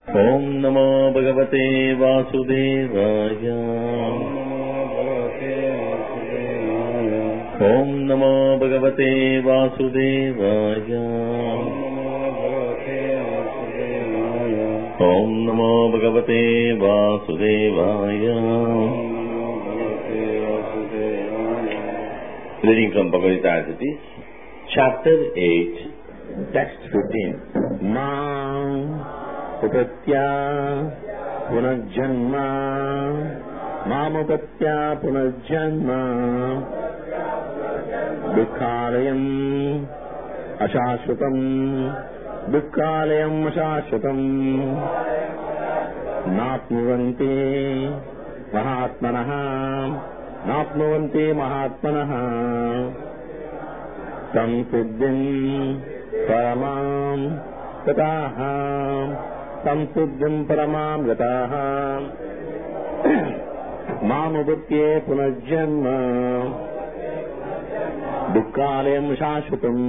ॐ नमो भगवते वासुदेवाय ॐ नमो भगवते वासुदेवाय ॐ नमो भगवते वासुदेवाय Reading from Bhagavad Gita, chapter 8, text 15. Mam उपत्या पुनर्जन्म मामुपत्या पुनर्जन्म दुःखालयम् अशाश्वतम् दुःखालयम् अशाश्वतम् नाप्नुवन्ति महात्मनः नाप्नुवन्ति महात्मनः संसिद्धिम् परमाम् तताः संसिद्धिम् परमाम् गताः मामुपत्ये पुनर्जन्म दुःखालयम् शाश्वतम्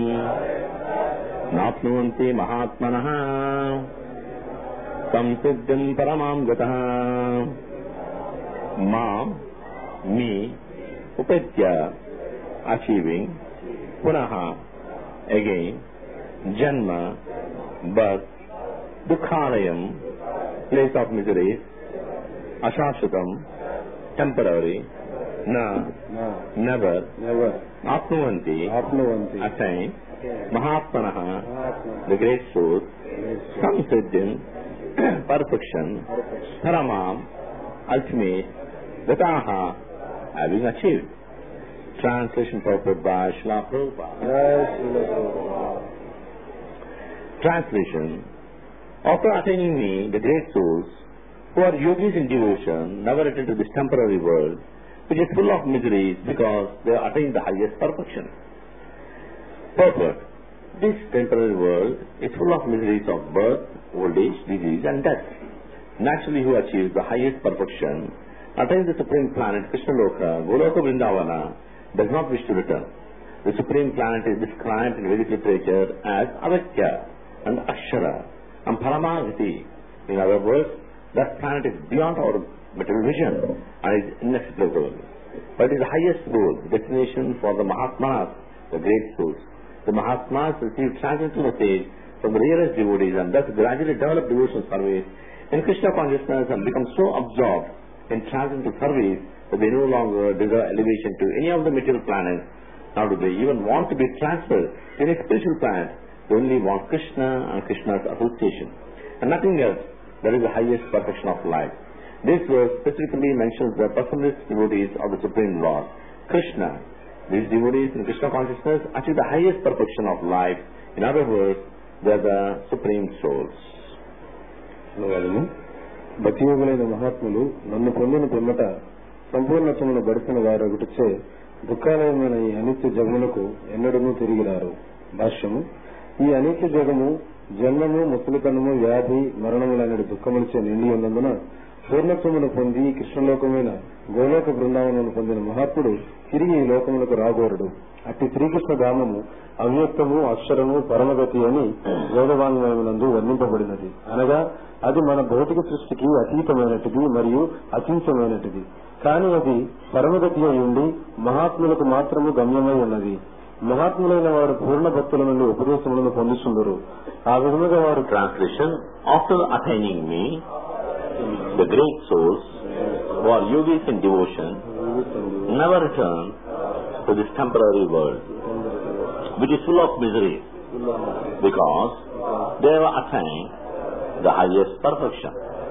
नाप्नुवन्ति महात्मनः संसिद्धिम् परमाम् गतः माम् मी उपेत्य achieving पुनः again janma birth Dukhalayam, place of misery, Ashashatam, temporary, Na, No, never, never. Apnuvanti, Apnuvanti. attain, Mahatmanaha, Mahatma. the great source, Yes. Samsiddhin, perfection, Paramam, ultimate, Gataha, having achieved. Translation purport by Srila Prabhupada. Yes, Srila Prabhupada. Translation After attaining me, the great souls, who are yogis in devotion, never attain to this temporary world, which is full of miseries because they have attained the highest perfection. Purport This temporary world is full of miseries of birth, old age, disease, and death. Naturally, who achieves the highest perfection, attains the supreme planet Krishnaloka, Goloka Vrindavana, does not wish to return. The supreme planet is described in Vedic literature as Avatya and Akshara and Paramagati. In other words, that planet is beyond our material vision and is inexplicable. But it is the highest goal, the destination for the Mahatmas, the great souls. The Mahatmas receive transcendental message from the realest devotees and thus gradually develop devotional service in Krishna consciousness and become so absorbed in transcendental service that they no longer desire elevation to any of the material planets, nor do they even want to be transferred to any spiritual planet. They only want Krishna and Krishna's association. And nothing else. That is the highest perfection of life. This verse specifically mentions the personalist devotees of the Supreme Lord, Krishna. These devotees in Krishna consciousness achieve the highest perfection of life. In other words, they are the supreme souls. అనగాలను భక్తియోగులైన మహాత్ములు నన్ను పొందిన పిమ్మట సంపూర్ణత్వమును గడిపిన వారొకటిచే దుఃఖాలయమైన ఈ అనిత్య జగములకు ఎన్నడూ తిరిగిరారు భాష్యము ఈ అనిత్య జగము జన్మము ముసలితనము వ్యాధి మరణములనే దుఃఖములచే నిండి ఉన్నందున పూర్ణత్వమును పొంది కృష్ణలోకమైన గోలోక బృందావనమును పొందిన మహాత్ముడు తిరిగి ఈ లోకములకు రాగోరుడు అట్టి శ్రీకృష్ణ ధామము అవ్యక్తము అక్షరము పరమగతి అని వేదవాంగ్మయమునందు వర్ణింపబడినది అనగా అది మన భౌతిక సృష్టికి అతీతమైనటిది మరియు అచించమైనటిది కానీ అది పరమగతి అయి ఉండి మహాత్ములకు మాత్రము గమ్యమై ఉన్నది మహాత్ములైన వారు పూర్ణ భక్తుల నుండి ఉపదేశములను పొందుతుందరు ఆ విధముగా వారు Translation After attaining me, the great souls who are yogis in devotion never return to this temporary world, which is full of misery, because they have attained the highest perfection.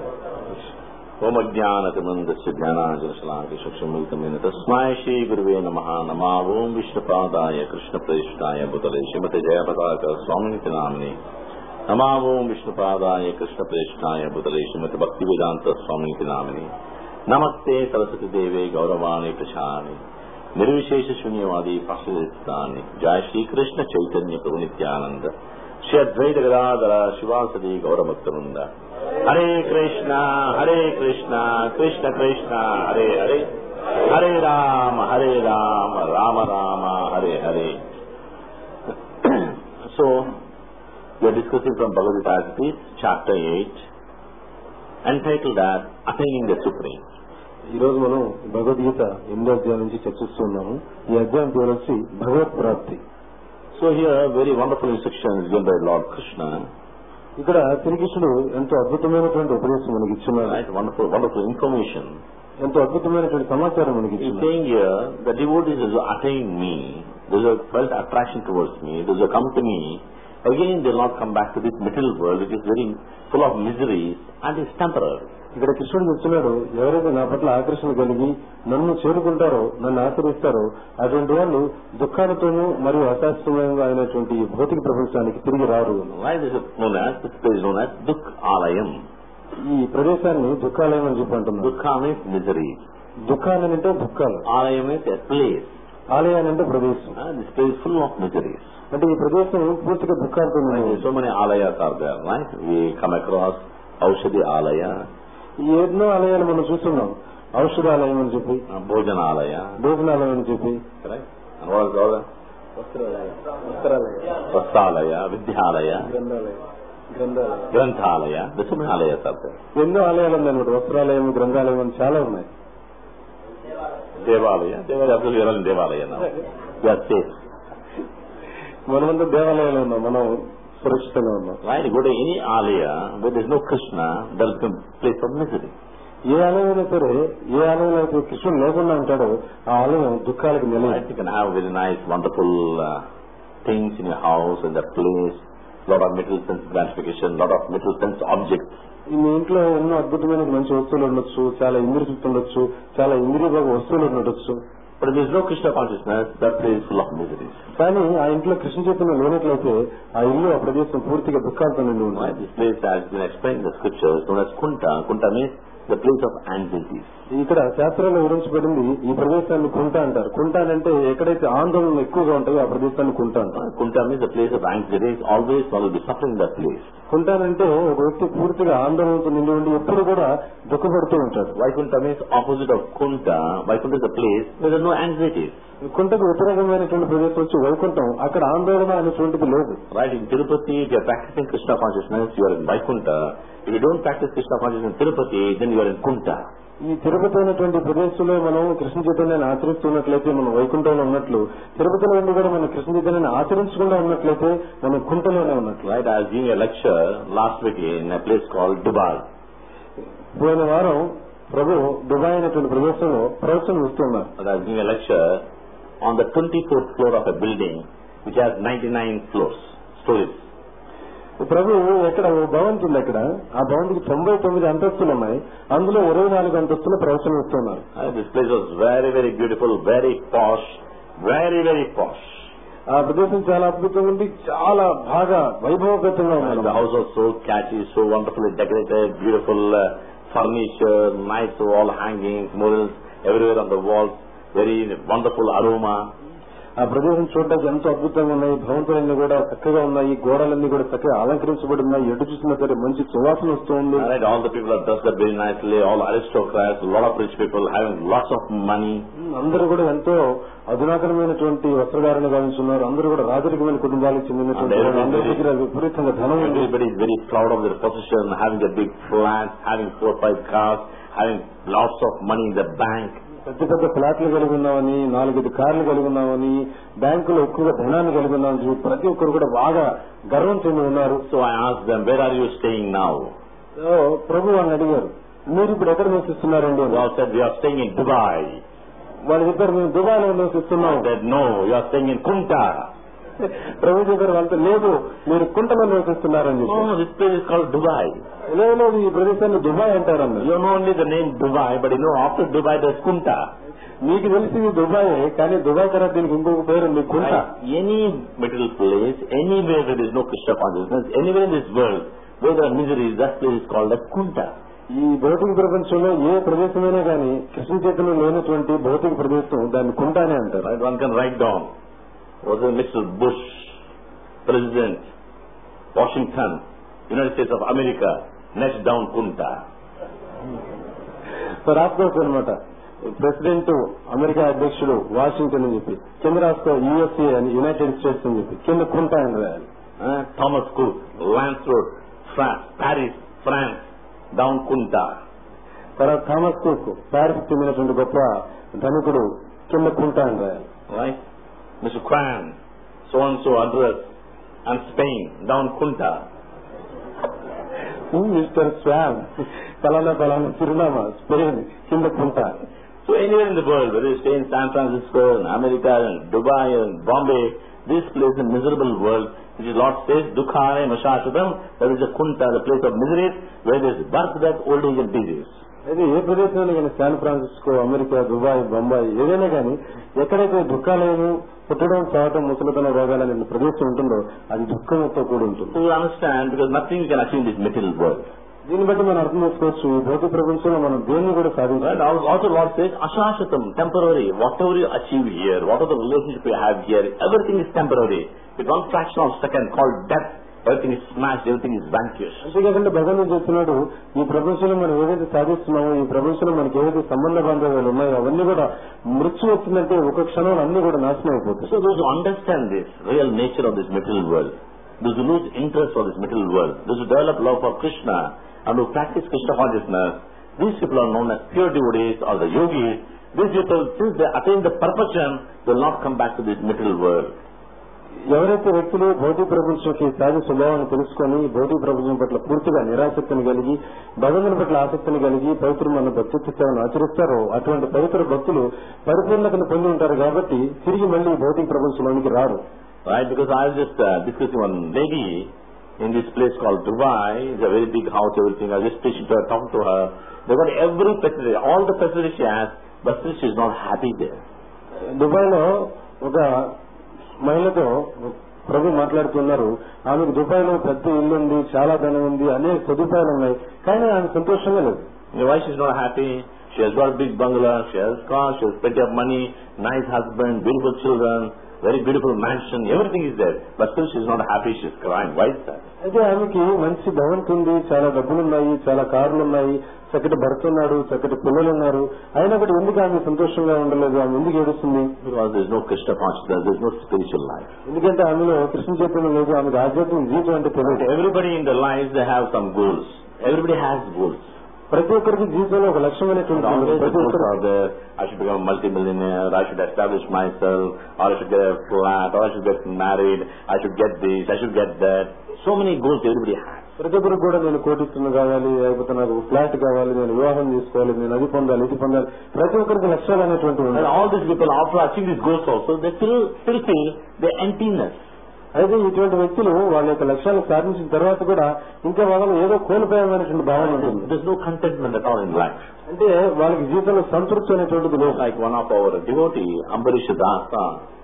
ఓమజ్ఞానకమందస్య జ్ఞానాంజనశలాంకి సూక్ష్మమితమైన తస్మాయ శ్రీ గురువే నమ నమా ఓం విష్ణుపాదాయ కృష్ణ ప్రేష్టాయ బుతలే శ్రీమతి జయపతాక స్వామితి నామిని నమా ఓం విష్ణుపాదాయ కృష్ణ ప్రేష్టాయ బుతలే శ్రీమతి భక్తి వేదాంత స్వామితి నామిని నమస్తే సరస్వతి దేవే గౌరవాణి ప్రశాని నిర్విశేష శూన్యవాది పాశ్వస్తాన్ని జయ శ్రీకృష్ణ చైతన్య ప్రభు నిత్యానంద శ్రీ అద్వైత Gadadhara శివాసది గౌరభక్తవృంద Hare Krishna Hare Krishna Krishna Krishna Hare Hare Hare Rama Hare Rama Rama Rama Hare Hare So, we are discussing from Bhagavad Gita, chapter 8, entitled as Attaining the Supreme. ఈ రోజు మనం భగవద్గీత ఎనిమిదో అధ్యాయం నుంచి చర్చిస్తున్నాము ఈ అధ్యాయం పేరు వచ్చి భగవత్ ప్రాప్తి So here, very wonderful instructions given by Lord Krishna, ఇక్కడ శ్రీకృష్ణుడు ఎంతో అద్భుతమైనటువంటి ఉపదేశం మనకి ఇచ్చున్నాడు right? Wonderful, wonderful information. ఎంతో అద్భుతమైనటువంటి సమాచారం మనకి He's ఇచ్చున్నాడు saying here, the devotees who attain me, those who have felt attraction towards me, those who come to me, again they'll not come back to this material world which is very full of miseries and is temporary. ఇక్కడ కృష్ణుడు చెప్తున్నాడు ఎవరైతే నా పట్ల ఆకర్షణ కలిగి నన్ను చేరుకుంటారో నన్ను ఆశ్రయిస్తారో అటువంటి వాళ్ళు దుఃఖాలతోనూ మరియు అశాశ్వతంగా అయినటువంటి ఈ భౌతిక ప్రపంచానికి తిరిగి రారు Why this is known as, this place is known as Dukh Alayam. ఈ ప్రదేశాన్ని దుఃఖాలయం అని చెప్పి అంటున్నారు Dukha means misery. దుఃఖాలు అంటే దుఃఖాలు Alayam is a place. ఆలయాన్ని అంటే ప్రదేశం Uh, this place is full of miseries. అంటే ఈ ప్రదేశం పూర్తిగా దుఃఖాలతో ఉంది. So many alayas are there, right? We come across Aushadhi Alaya, ఈ ఎన్నో ఆలయాలు మనం చూస్తున్నాం ఔషధాలయం అని చెప్పి uh, Bhojana Alaya, భోజనాలయం అని చెప్పి correct? And what is the other? Vastralaya, Vidyalaya, Granthalaya. There's so many alayas are there. ఎన్నో ఆలయాలు ఉన్నాయి అన్నమాట వస్త్రాలయం గ్రంథాలయం అని చాలా ఉన్నాయి Devalaya, Devalaya, absolutely you're all in Devalaya now. You are safe. మనమంతా దేవాలయాలు ఉన్నాం మనం సురక్షితంగా ఉన్నాం Right? You go to any alaya where there's no Krishna, there'll be a place of misery. ఏ ఆలయం అయినా సరే ఏ ఆలయంలో అయితే కృష్ణుడు లేకుండా ఉంటాడో ఆ ఆలయం దుఃఖాలకు Right? నిలయం You can have very nice, wonderful uh, things in your house, in the place, lot of material sense gratification, lot of material sense objects. ఈ మీ ఇంట్లో ఎన్నో అద్భుతమైన మంచి వస్తువులు ఉండొచ్చు చాలా ఇంద్రియ తృప్తి ఉండొచ్చు చాలా ఇంద్రియ భాగ వస్తువులు ఉండొచ్చు But if there's no Krishna consciousness, that place is full of miseries. కానీ ఆ ఇంట్లో కృష్ణ చైతన్యం లేనట్లయితే ఆ ఇల్లు ఆ ప్రదేశం పూర్తిగా దుఃఖాలతో నిండి Right? ఉంటుంది This place has been explained in the scriptures known as Kunta. Kunta means the place of anxieties. ఇక్కడ శాస్త్రంలో వివరించబడింది ఈ ప్రదేశాన్ని కుంట అంటారు కుంట అని అంటే ఎక్కడైతే ఆందోళన ఎక్కువగా ఉంటాయో ఆ ప్రదేశాన్ని కుంట అంటారు Right? Kunta means the place of anxieties. Always one will be suffering in that place. కుంటానంటే ఒక వ్యక్తి పూర్తిగా ఆందోళనతో నిండి ఉండి ఎప్పుడు కూడా దుఃఖపడుతూ ఉంటాడు Vaikuntha means opposite of Kunta. Vaikuntha is a place where there are no anxieties. కుంటకు వ్యతిరేకమైనటువంటి ప్రదేశం వచ్చి వైకుంఠం అక్కడ ఆందోళన అనేటువంటిది లేదు Right? In Tirupati, if you are practicing Krishna consciousness, you are in Vaikuntha. If you don't practice Krishna consciousness in Tirupati, then you are in Kunta. ఈ తిరుపతి అయినటువంటి ప్రదేశంలో మనం కృష్ణ చైతన్యాన్ని ఆచరిస్తున్నట్లయితే మనం వైకుంఠంలో ఉన్నట్లు తిరుపతిలో ఉండి కూడా మనం కృష్ణ చైతన్యాన్ని ఆచరించకుండా ఉన్నట్లయితే మనం కుంటలోనే ఉన్నట్లు Right? I was giving a lecture last week in a place called Dubai. పోయిన వారం ప్రభు దుబాయ్ అనేటువంటి ప్రదేశంలో ప్రవచనం ఇస్తున్నారు And I was giving a lecture on the 24th floor of a building which has 99 floors, stories. ప్రభు ఎక్కడ ఓ భవంతి ఉంది అక్కడ ఆ భవంతికి తొంభై తొమ్మిది అంతస్తులు ఉన్నాయి అందులో ఇరవై నాలుగు అంతస్తులు ప్రవచనం ఇస్తున్నారు Uh, this place was very, very beautiful, very posh, very, very posh. ఆ ప్రదేశం చాలా అద్భుతంగా ఉంది చాలా బాగా వైభవగతంగా And the ఉంది house was so catchy, so wonderfully decorated, beautiful uh, furniture, nice wall hangings, murals everywhere on the walls, very wonderful aroma. ఆ ప్రదేశం చూడడానికి ఎంతో అద్భుతంగా ఉన్నాయి భవంతులన్నీ కూడా చక్కగా ఉన్నాయి గోడలన్నీ కూడా చక్కగా అలంకరించబడి ఉన్నాయి ఎటు చూసినా సరే మంచి సువాసన వస్తుంది Alright, all the people are dressed up very nicely, all aristocrats, a lot of rich people having lots of money. అందరూ కూడా ఎంతో అధునాతనమైనటువంటి వస్త్రధారణ గావించున్నారు అందరూ కూడా రాజరికమైన కుటుంబాలకు చెందినటువంటి And వారు. అందరి దగ్గర విపరీతంగా ధనం ఉంది Everybody is very proud of their position, having a big flat, having four five cars, having lots of money in the bank. పెద్ద పెద్ద ఫ్లాట్లు కలిగి ఉన్నామని నాలుగైదు కార్లు కలిగి ఉన్నామని బ్యాంకులో ఎక్కువగా ధనాన్ని కలిగి ఉన్నామని చెప్పి ప్రతి ఒక్కరు కూడా బాగా గర్వం చెంది ఉన్నారు So I asked them, where are you staying now? So ప్రభు వాళ్ళని అడిగారు మీరు ఇప్పుడు ఎక్కడ నివసిస్తున్నారండి They అని. all said, we are staying in Dubai. వాళ్ళు చెప్పారు మేము దుబాయ్లో నివసిస్తున్నాం I said, no, you are staying in Kunta. ప్రభు చెప్పారు వాళ్ళతో లేదు మీరు కుంటలో నివసిస్తున్నారని చెప్పి No, this place is called Dubai. లేదు లేదు ఈ ప్రదేశాన్ని దుబాయ్ అంటారన్న You know only the name Dubai, but you know after Dubai there's Kunta. మీకు తెలిసి ఇది దుబాయ్ కానీ దుబాయ్ తర్వాత దీనికి ఇంకొక పేరు ఉంది కుంట Right? Any material place, anywhere where there is no Krishna consciousness, anywhere in this world where there are miseries, that place is called a Kunta. ఈ భౌతిక ప్రపంచంలో ఏ ప్రదేశమైనా కానీ కృష్ణ చైతన్యం లేనటువంటి భౌతిక ప్రదేశం దాన్ని కుంట అనే అంటారు Right? One can write down. Was it Mr. Bush, President, Washington, United States of America, next down Kunta. So రాసుకోవచ్చు అనమాట ప్రెసిడెంట్ అమెరికా అధ్యక్షుడు వాషింగ్టన్ అని చెప్పి కింద రాసుకో యుఎస్ఏ అని యునైటెడ్ స్టేట్స్ అని చెప్పి కింద కుంట అని రాయాలి Uh, Thomas Cook, Lance Road, France, Paris, France, down Kunta. తర్వాత థామస్ కుక్ ప్యారిస్ చెందినటువంటి గొప్ప ధనికుడు కింద కుంటా అని రాయాలి Right? Mr. Kwan, so and so address, and Spain, down Kunta. Mister స్వామ్ ఫలానా ఫలానా చిరునామా స్పెయిన్ కింద కుంటా So anywhere in the world, whether you stay in San Francisco, in America, in Dubai, in Bombay, this place in miserable world, which is Lord says, Dukhare Mashashatam, that is a Kunta, the place of misery, where there is birth, death, old age and disease. అయితే ఏ ప్రదేశంలో కానీ San Francisco America Dubai Bombay ఏదైనా కానీ ఎక్కడైతే దుఃఖాలను పుట్టడం చావటం ముసలితనం రోగాలు అనే ప్రదేశం ఉంటుందో అది దుఃఖంతో కూడి ఉంటుంది So you understand, because nothing you can achieve in this material world. దీన్ని బట్టి మనం అర్థం చేసుకోవచ్చు ఈ భౌతిక ప్రపంచంలో మనం దేన్ని కూడా Right? సాధించాలి Also also Lord says, Ashashatam, temporary. Whatever you achieve here, whatever the relationship you have here, everything is temporary. With one fraction of a second called death, everything is smashed, everything is vanquished. అంతేకాకుండా భగవంతుడు చెప్తున్నాడు ఈ ప్రపంచంలో మనం ఏదైతే సాధిస్తున్నామో ఈ ప్రపంచంలో మనకి ఏవైతే సంబంధ బాంధవ్యాలు ఉన్నాయో అవన్నీ కూడా మృత్యు వచ్చిందంటే ఒక క్షణంలో అన్ని కూడా నాశనం అయిపోతాయి So those who understand this real nature of this material world, those who lose interest for this material world, those who develop love for Krishna and who practice Krishna consciousness, these people are known as pure devotees or the yogis. These people, since they attain the perfection, they will not come back to this material world. ఎవరైతే వ్యక్తులు భౌతిక ప్రపంచంకి సహజ స్వభావాన్ని తెలుసుకొని భౌతిక ప్రపంచం పట్ల పూర్తిగా నిరాసక్తిని కలిగి భగవంతుని పట్ల ఆసక్తిని కలిగి పవిత్రమైన భక్తి సేవను ఆచరిస్తారో అటువంటి పవిత్ర భక్తులు పరిపూర్ణతను పొంది ఉంటారు కాబట్టి తిరిగి మళ్ళీ భౌతిక ప్రపంచంలోనికి రారు Right? Because I was just uh, discussing one lady in this place called Dubai. It's a very big house, everything. I was just preaching to her, talking to her. They got every facility, all the facilities she has, but still she's not happy there. Dubai లో ఒక మహిళతో ప్రభు మాట్లాడుతున్నారు ఆమెకు Dubai లో పెద్ద ఇల్లు ఉంది చాలా ధనం ఉంది అనేక సదుపాయాలు ఉన్నాయి కానీ ఆమె సంతోషంగా లేదు You know why she's not happy? She has got a big bungalow, she has car, she has plenty of money, nice husband, beautiful children, very beautiful mansion, everything is there. But still she's not happy, she's crying. Why is that? అయితే ఆమెకి మంచి భవంతి ఉంది చాలా డబ్బులు ఉన్నాయి చాలా కార్లు ఉన్నాయి చక్కటి భర్త ఉన్నాడు చక్కటి పిల్లలు ఉన్నారు అయినా కూడా ఎందుకు ఆమె సంతోషంగా ఉండలేదు ఆమె ఎందుకు ఏడుస్తుంది Because there's no Krishna consciousness, there's no spiritual life. ఎందుకంటే ఆమెలో కృష్ణ చైతన్యం లేదు ఆమెకు ఆధ్యాత్మిక జీవితం అంటే తెలియదు Everybody in their lives, they have some goals. Everybody has goals. ప్రతి ఒక్కరికి జీవితంలో ఒక లక్ష్యమైనటువంటి Always ఉంటుంది. the ప్రతి goals ఒక్కరు are there. I should become a multimillionaire, I should establish myself, or I should get a flat, or I should get married, I should get this, I should get that. So many goals everybody has. ప్రతి ఒక్కరికి కూడా నేను కోటిస్తున్న కావాలి లేకపోతే నాకు flat కావాలి నేను వివాహం చేసుకోవాలి నేను అది పొందాలి ఇది పొందాలి ప్రతి ఒక్కరికి లక్ష్యాలు అనేటువంటివి And ఉన్నాయి all these people, after achieving these goals also, they still, still feel the emptiness. అయితే ఇటువంటి వ్యక్తులు వాళ్ళ యొక్క లక్ష్యాలు సాధించిన తర్వాత కూడా ఇంకా వాళ్ళలో ఏదో కోల్పోయామనేటువంటి భావన ఉంటుంది There's no contentment at all in life. అంటే వాళ్ళకి జీవితంలో సంతృప్తి అనేటువంటిది లేదు Like one of our devotee, Ambarish Dasa,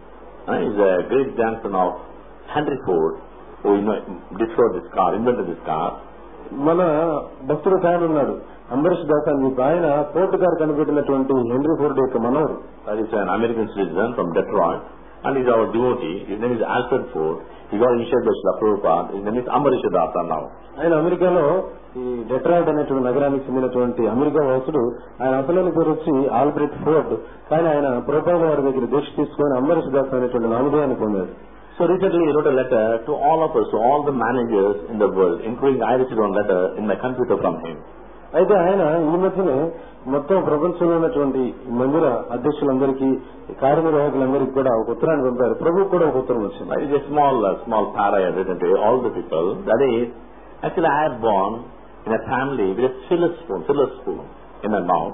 uh, is a great grandson of Henry Ford, who you know, discovered this car, invented this car. మన భక్తుడు ఒక ఆయన ఉన్నాడు అంబరీష్ దాస్ అని చెప్పి ఆయన ఫోర్ట్ గారు కనిపెట్టినటువంటి హెన్రీ ఫోర్డ్ యొక్క మనవరు That is an American citizen from Detroit, and he's our devotee. His name is Alfred Ford. He got initiated by Srila Prabhupada. His name is Ambarish Dasa now. ఆయన అమెరికాలో ఈ Detroit అనేటువంటి నగరానికి చెందినటువంటి America వాసుడు ఆయన అసలైన పేరు వచ్చి ఆల్బ్రెట్ ఫోర్డ్ కానీ ఆయన ప్రభుత్వ వారి దగ్గర దీక్ష తీసుకొని అంబరీష్ దాస్ అనేటువంటి నామధేయాన్ని పొందాడు So recently he wrote a letter to all of us, to all the managers in the world, including I received one letter in my computer from him. అయితే ఆయన ఈ మధ్యనే మొత్తం ప్రపంచంలో ఉన్నటువంటి మందిర అధ్యక్షులందరికీ కార్యనిర్వాహకులందరికీ కూడా ఒక ఉత్తరాన్ని పంపారు ప్రభు కూడా ఒక ఉత్తరం వచ్చింది It is a small, uh, small para I have written to all the people. That is, actually I had born in a family with a silver spoon, silver spoon in my mouth.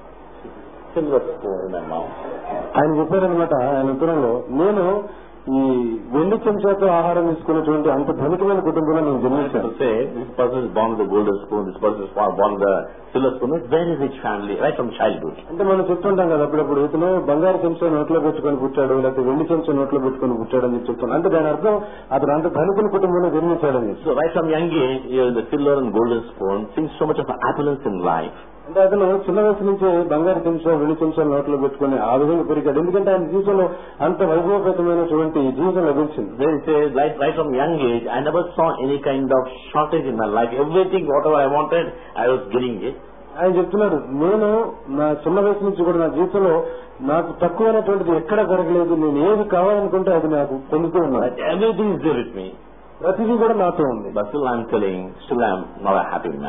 Silver spoon in my mouth. ఆయన చెప్పారనమాట ఆయన ఉత్తరంలో నేను ఈ వెండి చెంచాతో ఆహారం తీసుకున్నటువంటి అంత ధనికమైన కుటుంబంలో నేను జన్మించాను People say, this person is born with a golden spoon, this person is born with a silver spoon. It's very rich family, right from childhood. అంటే మనం చెప్తుంటాం కదా అప్పుడప్పుడు ఇతను బంగారు చెంచా నోట్లో పెట్టుకొని పుట్టాడు లేకపోతే వెండి చెంచా నోట్లో పెట్టుకొని పుట్టాడు అని చెప్పి చెప్తాను అంటే దాని అర్థం అతను అంత ధనికుల కుటుంబంలో జన్మించాడని చెప్పి So right from young age, you know, the silver and golden spoon seems so much of opulence in life. అంటే అతను చిన్న వయసు నుంచే బంగారు చెంచా వెండి చెంచా నోట్లో పెట్టుకొని ఆ విధంగా పెరిగాడు ఎందుకంటే ఆయన జీవితంలో అంత వైభవపేతమైనటువంటి జీవితం లభించింది They say, right, right from young age, I never saw any kind of shortage in my life. Everything, whatever I wanted, I was getting it. ఆయన చెప్తున్నాడు నేను నా చిన్న వయసు నుంచి కూడా నా జీవితంలో నాకు తక్కువైనటువంటిది ఎక్కడ జరగలేదు నేను ఏది కావాలనుకుంటే అది నాకు పొందుతూ ఉన్నాను Right? Everything is there with me. ప్రతిదీ కూడా నాతో ఉంది But still I'm telling, still I'm not a happy man.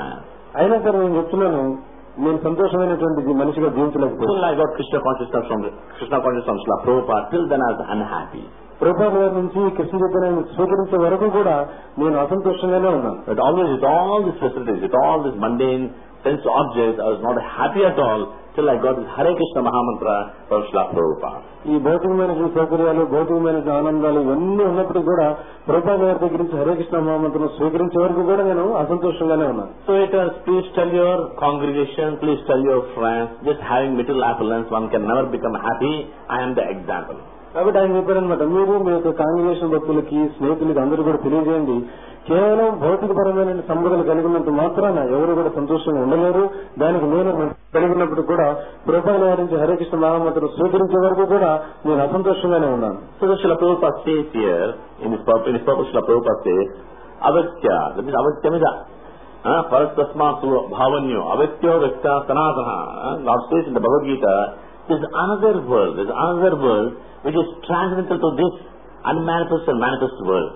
అయినా సరే నేను చెప్తున్నాను నేను సంతోషమైనటువంటి మనిషిగా జీవించలేకపోయాను Till I got Krishna consciousness from Krishna consciousness from Srila Prabhupada, till then I was unhappy. Prabhupada గారి నుంచి కృష్ణ చైతన్యాన్ని స్వీకరించే వరకు కూడా నేను అసంతోషంగానే ఉన్నాను But always with all these facilities, with all these mundane sense objects, I was not happy at all till I got this Hare Krishna Mahamantra from Srila Prabhupada. ఈ భౌతికమైనటువంటి సౌకర్యాలు భౌతికమైన ఆనందాలు ఇవన్నీ ఉన్నప్పటికీ కూడా ప్రభుపాద గారి దగ్గర నుంచి హరే కృష్ణ మహామంత్రం స్వీకరించే వరకు కూడా నేను అసంతోషంగానే ఉన్నాను So it is, please tell your congregation, please tell your friends, just having material affluence, one can never become happy. I am the example. కాబట్టి ఆయన చెప్పారనమాట మీరు మీ యొక్క కాంగ్రిగేషన్ భక్తులకి స్నేహితులకి అందరూ కూడా తెలియజేయండి కేవలం భౌతికపరమైన సంపదలు కలిగి ఉన్నంత మాత్రాన ఎవరు కూడా సంతోషంగా ఉండలేరు దానికి నేను కలిగి ఉన్నప్పుడు కూడా ప్రభుపాద గారి నుంచి హరే కృష్ణ మహామంత్రం స్వీకరించే వరకు కూడా నేను అసంతోషంగానే ఉన్నాను So the Srila Prabhupada says here, in his purpose, in his purpose Srila Prabhupada says, avatya, that is avatyamida. Uh, parastasmasu bhavanyo, avatyo vakta sanatana. Uh, Lord says in the Bhagavad Gita, there is another world, there is another world which is transcendental to this unmanifest and manifest world.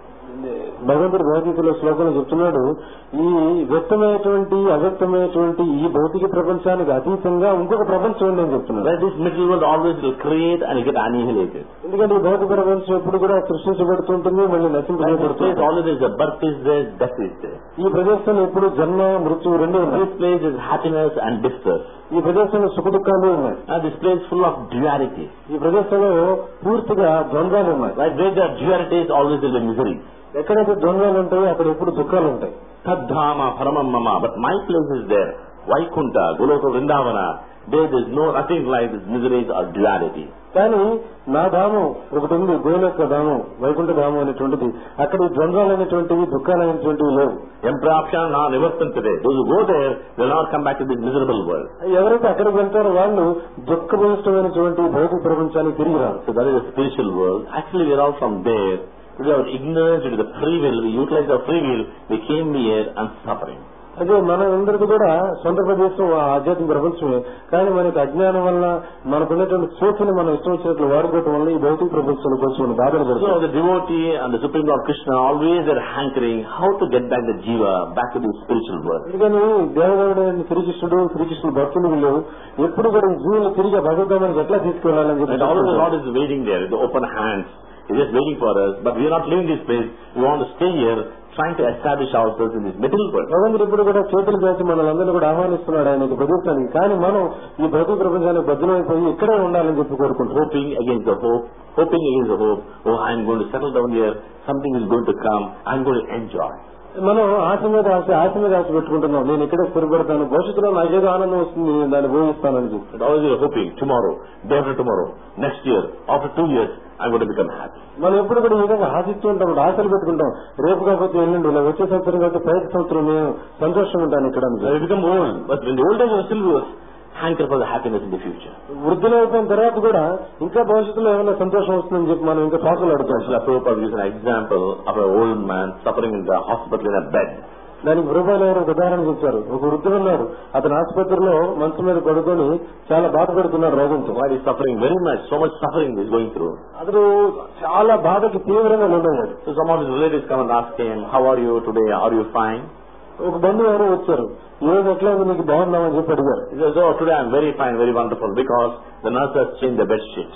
భగవంతుడు భగవద్గీతలో శ్లోకంలో చెప్తున్నాడు ఈ వ్యక్తమైనటువంటి అవ్యక్తమైనటువంటి ఈ భౌతిక ప్రపంచానికి అతీతంగా ఇంకొక ప్రపంచం ఉంది అని చెప్తున్నాడు Where this material world always will create and get annihilated. ఎందుకంటే ఈ భౌతిక ప్రపంచం ఎప్పుడు కూడా సృష్టించబడుతుంటుంది మళ్ళీ Like this place నశించబడుతుంది always is a birth is there, death is there. ఈ ప్రదేశంలో ఎప్పుడు జన్మ మృత్యు రెండు ఉన్నాయి This place is happiness and distress. ఈ ప్రదేశంలో సుఖ దుఃఖాలు ఉన్నాయి Uh, this place is full of duality. ఈ ప్రదేశంలో పూర్తిగా ద్వంద్వాలు ఉన్నాయి Right? Where there are dualities, always there will be misery. ఎక్కడైతే ద్వంద్వాలు ఉంటాయో అక్కడ ఎప్పుడు దుఃఖాలు ఉంటాయి Tadhama Paramam Mama. But my place is there. Vaikunta, Goloka Vrindavana. There is no nothing like this miseries or duality. కానీ నా ధామం ఒకటి ఉంది గోలొక్క ధామం వైకుంఠ ధామం అనేటువంటిది అక్కడ ఈ ద్వంద్వాలు అనేటువంటివి దుఃఖాలు అనేటువంటివి లేవు Emprapshana na nivartantade. Those who go there will not come back to this miserable world. ఎవరైతే అక్కడికి వెళ్తారో వాళ్ళు దుఃఖభూయిష్టమైనటువంటి భౌతిక ప్రపంచానికి తిరిగి రారు So that is a spiritual world. Actually we are all from there. Due to our ignorance, due to the free will, we utilize our free will, we came here and suffering. అదే మన అందరికీ కూడా సొంత ప్రదేశం ఆ ఆధ్యాత్మిక ప్రపంచమే కానీ మనకి అజ్ఞానం వల్ల మనకున్నటువంటి స్వేచ్ఛను మనం ఇష్టం వచ్చినట్లు వాడుకోవటం వల్ల ఈ భౌతిక ప్రపంచంలో కొంచెం మనం బాధలు So పడుతుంది the devotee and the Supreme Lord Krishna always are hankering how to get back the jiva back to the spiritual world. అందుకని దేవదేవుడు శ్రీకృష్ణుడు శ్రీకృష్ణుడు భక్తులు వీళ్ళు ఎప్పుడు కూడా ఈ జీవులు తిరిగి భగవద్ధామానికి ఎట్లా తీసుకెళ్లాలని And always the చెప్పి Lord is waiting there with the open hands. He's just waiting for us. But we are not leaving this place. We want to stay here trying to establish ourselves in this material world. భగవంతుడు ఇప్పుడు కూడా చేతులు చేసి మనల్ని కూడా ఆహ్వానిస్తున్నాడు ఆయన యొక్క ప్రదేశానికి కానీ మనం ఈ భౌతిక ప్రపంచానికి బద్దలైపోయి ఇక్కడే ఉండాలని చెప్పి కోరుకుంటున్నాం Hoping against the hope, hoping against the hope, oh, I'm going to settle down here, something is going to come, I'm going to enjoy. మనం ఆశ మీద ఆశ ఆశ మీద ఆశ పెట్టుకుంటున్నాం నేను ఇక్కడే స్థిరపడతాను భవిష్యత్తులో నాకేదో ఆనందం వస్తుంది నేను దాన్ని భోగిస్తానని చెప్పి But always you're hoping, tomorrow, day after tomorrow, next year, after two years, I'm going to become happy. మనం ఎప్పుడు కూడా ఈ విధంగా ఆశిస్తూ ఉంటాం ఆశలు పెట్టుకుంటాం రేపు కాకపోతే ఎల్లుండి ఇలా వచ్చే సంవత్సరం కాకపోతే పైన సంవత్సరం నేను సంతోషంగా ఉంటాను ఇక్కడ అని So చెప్పి. you become old, but in the old age you still hanker for the happiness in the future. వృద్ధులు అయిపోయిన తర్వాత కూడా ఇంకా భవిష్యత్తులో ఏమైనా సంతోషం వస్తుందని చెప్పి మనం ఇంకా పాకులు అడుగుతాం Srila Prabhupada gives an example of an old man suffering in the hospital in a bed. దానికి వృభాలు ఎవరు ఒక ఉదాహరణ చెప్పారు ఒక వృద్ధుడు ఉన్నారు అతను ఆసుపత్రిలో మంచం మీద పడుకొని చాలా బాధపడుతున్నాడు రోగంతో While he's suffering very much, so much suffering he's going through. అతను చాలా బాధకి తీవ్రంగా లోనయ్యాడు So some of his relatives come and ask him, how are you today? Are you fine? ఒక బంధువు ఎవరో వచ్చారు ఈ రోజు ఎట్లా ఉంది నీకు బాగున్నామని చెప్పి అడిగారు He says, oh, today I'm very fine, very wonderful because the nurse has changed the bed sheet.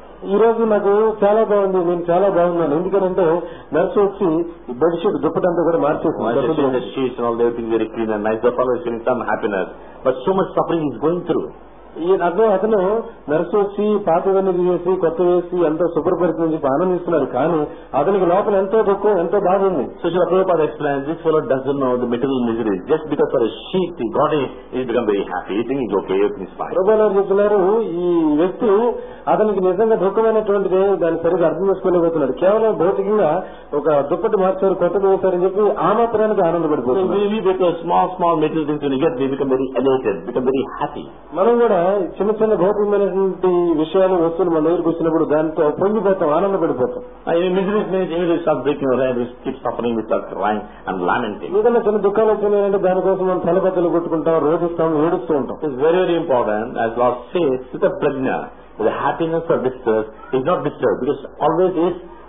ఈ రోజు నాకు చాలా బాగుంది నేను చాలా బాగున్నాను ఎందుకంటే నర్సు వచ్చి ఈ బెడ్షీట్ దుప్పటంతా కూడా While they change మార్చేసి the sheets and all, everything very clean and nice. The fellow is feeling some happiness. But so much suffering he's going through. ఈ అతను అతను నర్సు వచ్చి పాతవన్నీ తీసేసి కొత్త వేసి ఎంతో శుభ్రపరిచి చెప్పి ఆనందిస్తున్నాడు కానీ అతనికి లోపల ఎంతో దుఃఖం ఎంతో బాధ ఉంది So Srila Prabhupada explains, this fellow doesn't know the material miseries. Just because for a sheet he got it, he's become very happy. He thinks he's okay, everything's fine. ప్రభుత్వాలు చెప్తున్నారు ఈ వ్యక్తి అతనికి నిజంగా దుఃఖమైనటువంటిది దాన్ని సరిగ్గా అర్థం చేసుకోలేకపోతున్నాడు కేవలం భౌతికంగా ఒక దుప్పటి మార్చారు కొత్తది వేశారని చెప్పి ఆ మాత్రానికి So ఆనందపడిపోతున్నాడు we, we because small, small material things when you get, we become very elated, become very happy. మనం కూడా చిన్న చిన్న భౌతికమైనటువంటి విషయాలు వస్తువులు మన దగ్గరికి వచ్చినప్పుడు దాంతో పొంగిపోతాం ఆనందపడిపోతాం Uh, in miseries means immediately start breaking your head, we keep suffering, we start crying and lamenting. ఏదైనా చిన్న దుఃఖాలు వచ్చినాయంటే దానికోసం మనం తలబద్దలు కొట్టుకుంటాం రోధిస్తాం ఏడుస్తూ ఉంటాం It's very, very important, as Lord says, Sita Prajna, the happiness or distress is not disturbed because always is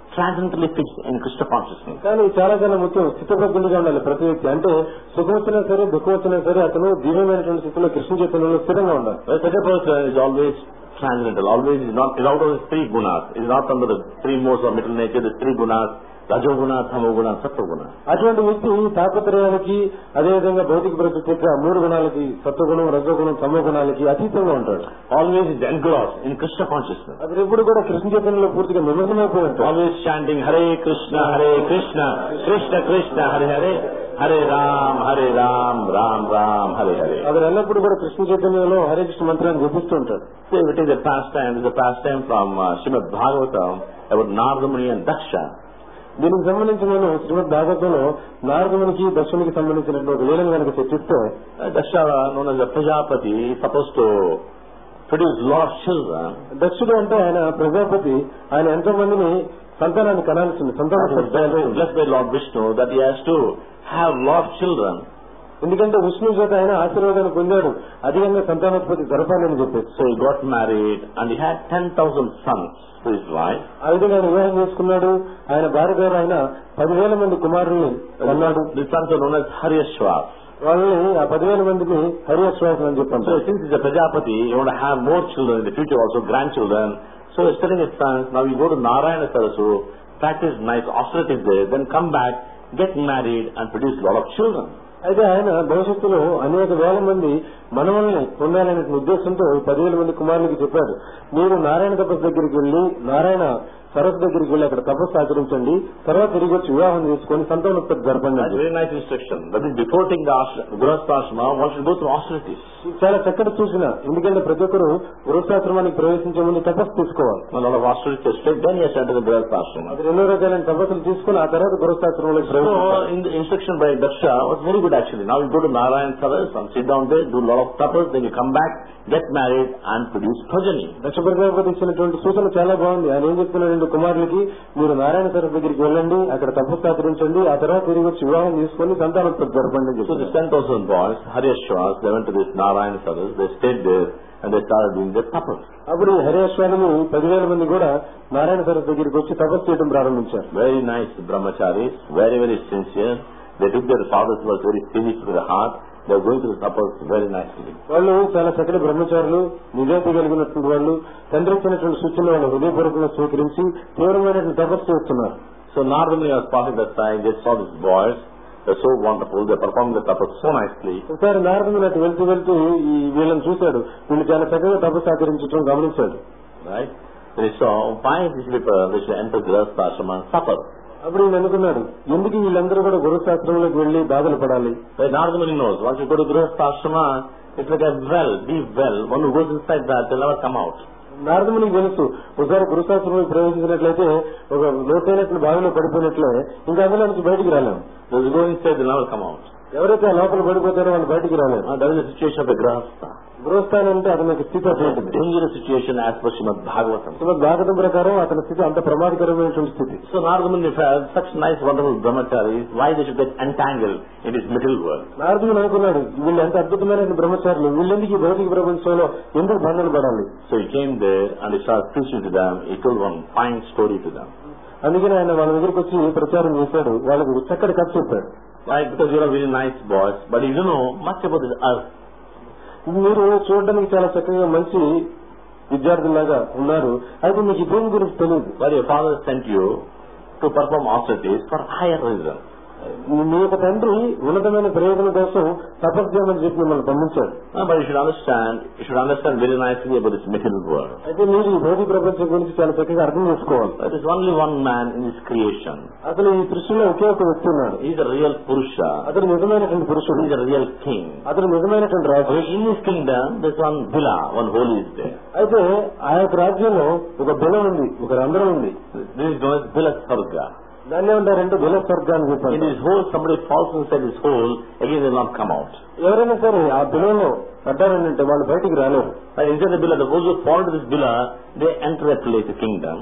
transcendently fixed in Krishna consciousness. కానీ చాలా చాలా ముఖ్యం స్థితప్రజ్ఞుడిగా ఉండాలి ప్రతి వ్యక్తి అంటే సుఖం వచ్చినా సరే దుఃఖం వచ్చినా సరే అతను దివ్యమైనటువంటి స్థితిలో కృష్ణ చైతన్యంలో స్థిరంగా ఉండాలి Whereas such a person is always transcendental, always is not, is out of his three gunas, is not under the three modes of middle nature, the three gunas, rajoguna, tamoguna, sattoguna. అటువంటి వ్యక్తి తాపత్రయానికి అదేవిధంగా భౌతిక ప్రకృతి యొక్క మూడు గుణాలకి సత్వగుణం రజోగుణం తమో గుణాలకి అతీతంగా ఉంటాడు Always is engrossed in Krishna consciousness. అతను ఎప్పుడు కూడా కృష్ణ చైతన్యంలో పూర్తిగా నిమగ్నమైపోయి ఉంటాడు Always chanting Hare Krishna, Hare Krishna, Krishna Krishna, Hare Hare, Hare Ram, Hare Ram, Ram Ram, Hare Hare. అతను ఎల్లప్పుడూ కూడా కృష్ణ చైతన్యంలో హరే కృష్ణ మంత్రాన్ని జపిస్తూ ఉంటాడు So it is a pastime, it is a pastime from uh, Srimad Bhagavatam about Nardamuni and Daksha. దీనికి సంబంధించి నేను శ్రీమద్ భాగవతంలో నారదునికి దక్షునికి సంబంధించినటువంటి ఒక లీలను కనుక చర్చిస్తే Uh, Daksha, known as a Prajapati, is supposed to produce lot of children. దక్షుడు అంటే ఆయన ప్రజాపతి ఆయన ఎంతో మందిని సంతానాన్ని కనాల్సింది సంతానం Blessed by Lord Vishnu that he has to have lot of children. ఎందుకంటే విష్ణు చేత ఆయన ఆశీర్వాదాన్ని పొందాడు అధికంగా సంతానోత్పత్తి జరపాలని చెప్పేసి So he got married and he had 10,000 sons to his wife. ఆ విధంగా ఆయన వివాహం చేసుకున్నాడు ఆయన భార్య గారు ఆయన పదివేల మంది కుమారుల్ని అన్నాడు The sons are known as Haryashvas. వాళ్ళని ఆ పదివేల మందిని హరిశ్వాసం అని చెప్పాను So since he's a Prajapati, you want to have more children in the future also, grandchildren. So he's telling his sons, now you go to Narayana Sarasu, practice nice austerities there, then come back, get married and produce a lot of children. అయితే ఆయన భవిష్యత్తులో అనేక వేల మంది మనవల్ని పొందాలనే ఉద్దేశంతో ఈ పదివేల మంది కుమారులకి చెప్పారు మీరు నారాయణ తపస్సు దగ్గరికి వెళ్లి నారాయణ సరస్సు దగ్గరికి వెళ్లి అక్కడ తపస్సు ఆచరించండి తర్వాత తిరిగి వచ్చి వివాహం చేసుకొని సంతానోత్పత్తి జరపండి That's అని very nice instruction. That is before taking the ashram, Grihastha one should go through austerities. ఇది చాలా చక్కటి సూచన ఎందుకంటే ప్రతి ఒక్కరు వృక్షాశ్రమానికి ప్రవేశించే ముందు తపస్సు తీసుకోవాలి A lot of austerities straight, then he has to enter the Grihastha అది రెండో రకాలైన తపస్సులు తీసుకుని ఆ తర్వాత గృహస్థాశ్రమంలోకి ప్రవేశించాలి So, in the instruction by Daksha was very good actually. Now you go to Narayan Saras and sit down there, do a lot of tapas, then you come back, get married and produce progeny. Daksha Prajapati ఇచ్చినటువంటి సూచన చాలా బాగుంది ఆయన ఏం చెప్తున్నాడంటే కుమారులకి మీరు నారాయణ సరస్సు దగ్గరికి వెళ్ళండి అక్కడ తపస్సు ఆచరించండి ఆ తర్వాత తిరిగి వచ్చి వివాహం తీసుకొని సంతానోత్పత్తి జరపండి అని So చెప్పారు the 10,000 boys, Haryashvas, they went to this Narayan Saras, they stayed there and they started doing their tapas. అప్పుడు ఈ హరేశ్వరుని పదివేల మంది కూడా నారాయణ సరస్సు దగ్గరికి వచ్చి తపస్సు చేయడం ప్రారంభించారు Very nice brahmacharis, very, very sincere. They took their father's words very seriously to the heart. They were going to the tapas very nicely. వాళ్ళు చాలా చక్కటి బ్రహ్మచారులు నిజాయితీ కలిగినటువంటి వాళ్ళు తండ్రి ఇచ్చినటువంటి సూచనలు వాళ్ళు హృదయపూర్వకంగా స్వీకరించి తీవ్రమైనటువంటి తపస్సు చేస్తున్నారు So Nardamuni was passing that time, they saw these boys, they're so wonderful, they performed the tapas so nicely. ఒకసారి నారదుడు అటు వెళ్తూ వెళ్తూ ఈ వీళ్ళని చూశాడు వీళ్ళు చాలా చక్కగా తపస్సు ఆచరించడం గమనించాడు Right? Then he saw, why these people, they should enter Grihastha ashram and suffer. అప్పుడు ఈయన అనుకున్నాడు ఎందుకు వీళ్ళందరూ కూడా గురుశాస్త్రంలోకి వెళ్లి బాధలు పడాలి But Nardamuni knows, once you go to Grihastha ashrama, it's like a well, deep well. One who goes inside that, they'll never come out. నారదునికి తెలుసు ఒకసారి గురుశాస్త్రంలో ప్రవేశించినట్లయితే ఒక లోతైనటువంటి బావిలో పడిపోయినట్లే ఇంకా అందులో నుంచి బయటికి రాలేము Those who go inside, they'll never come out. ఎవరైతే ఆ లోపల పడిపోతారో వాళ్ళు బయటికి రాలేరు Uh, that is the situation of a Grihastha. గృహస్థానం అంటే అతని యొక్క స్థితి It's a అటువంటిది dangerous situation as per Srimad Bhagavatam. శ్రీమద్ భాగవతం ప్రకారం అతని స్థితి అంత ప్రమాదకరమైనటువంటి స్థితి So Nardamuni felt such nice, wonderful brahmacharis, why they should get entangled in this middle world. నారదుడు అనుకున్నాడు వీళ్ళు ఎంత అద్భుతమైన బ్రహ్మచారులు వీళ్ళెందుకు ఈ భౌతిక ప్రపంచంలో ఎందుకు బంధన పడాలి So he came there and he started preaching to them. He told one fine story to them. అందుకని ఆయన వాళ్ళ దగ్గరికి వచ్చి ప్రచారం చేశాడు వాళ్ళకి చక్కటి కథ చెప్పాడు Why? Because you're a very nice boys, but you don't know much about this earth. మీరు చూడడానికి చాలా చక్కగా మంచి విద్యార్థులాగా ఉన్నారు అయితే మీకు ఈ భూమి గురించి తెలియదు But your father sent you to perform austerities for higher reason. మీ యొక్క తండ్రి ఉన్నతమైన ప్రయోజనం కోసం తపస్సు చేయమని చెప్పి మిమ్మల్ని పంపించాడు Uh, but you should understand, you should understand very nicely about this material world. అయితే మీరు ఈ భౌతిక ప్రపంచం గురించి చాలా చక్కగా అర్థం చేసుకోవాలి There is only one man in this creation. అసలు ఈ సృష్టిలో ఒకే ఒక వ్యక్తి ఉన్నాడు He is a real Purusha. అతను నిజమైనటువంటి పురుషుడు He is a real king. అతను నిజమైనటువంటి రాజు Okay, in his kingdom, there's one villa, one holy is there. అయితే ఆ యొక్క రాజ్యంలో ఒక బిలం ఉంది ఒక రంధ్రం ఉంది This is known as Villa Sarga. దాన్ని ఏమంటారంటే బిల స్వర్గ అని In చెప్పారు this hole, somebody falls inside this hole, again they will not come out. ఎవరైనా సరే ఆ బిలంలో పడ్డారంటే వాళ్ళు బయటికి రాలేరు But inside the villa, the those who fall into this villa, they enter that place, the kingdom.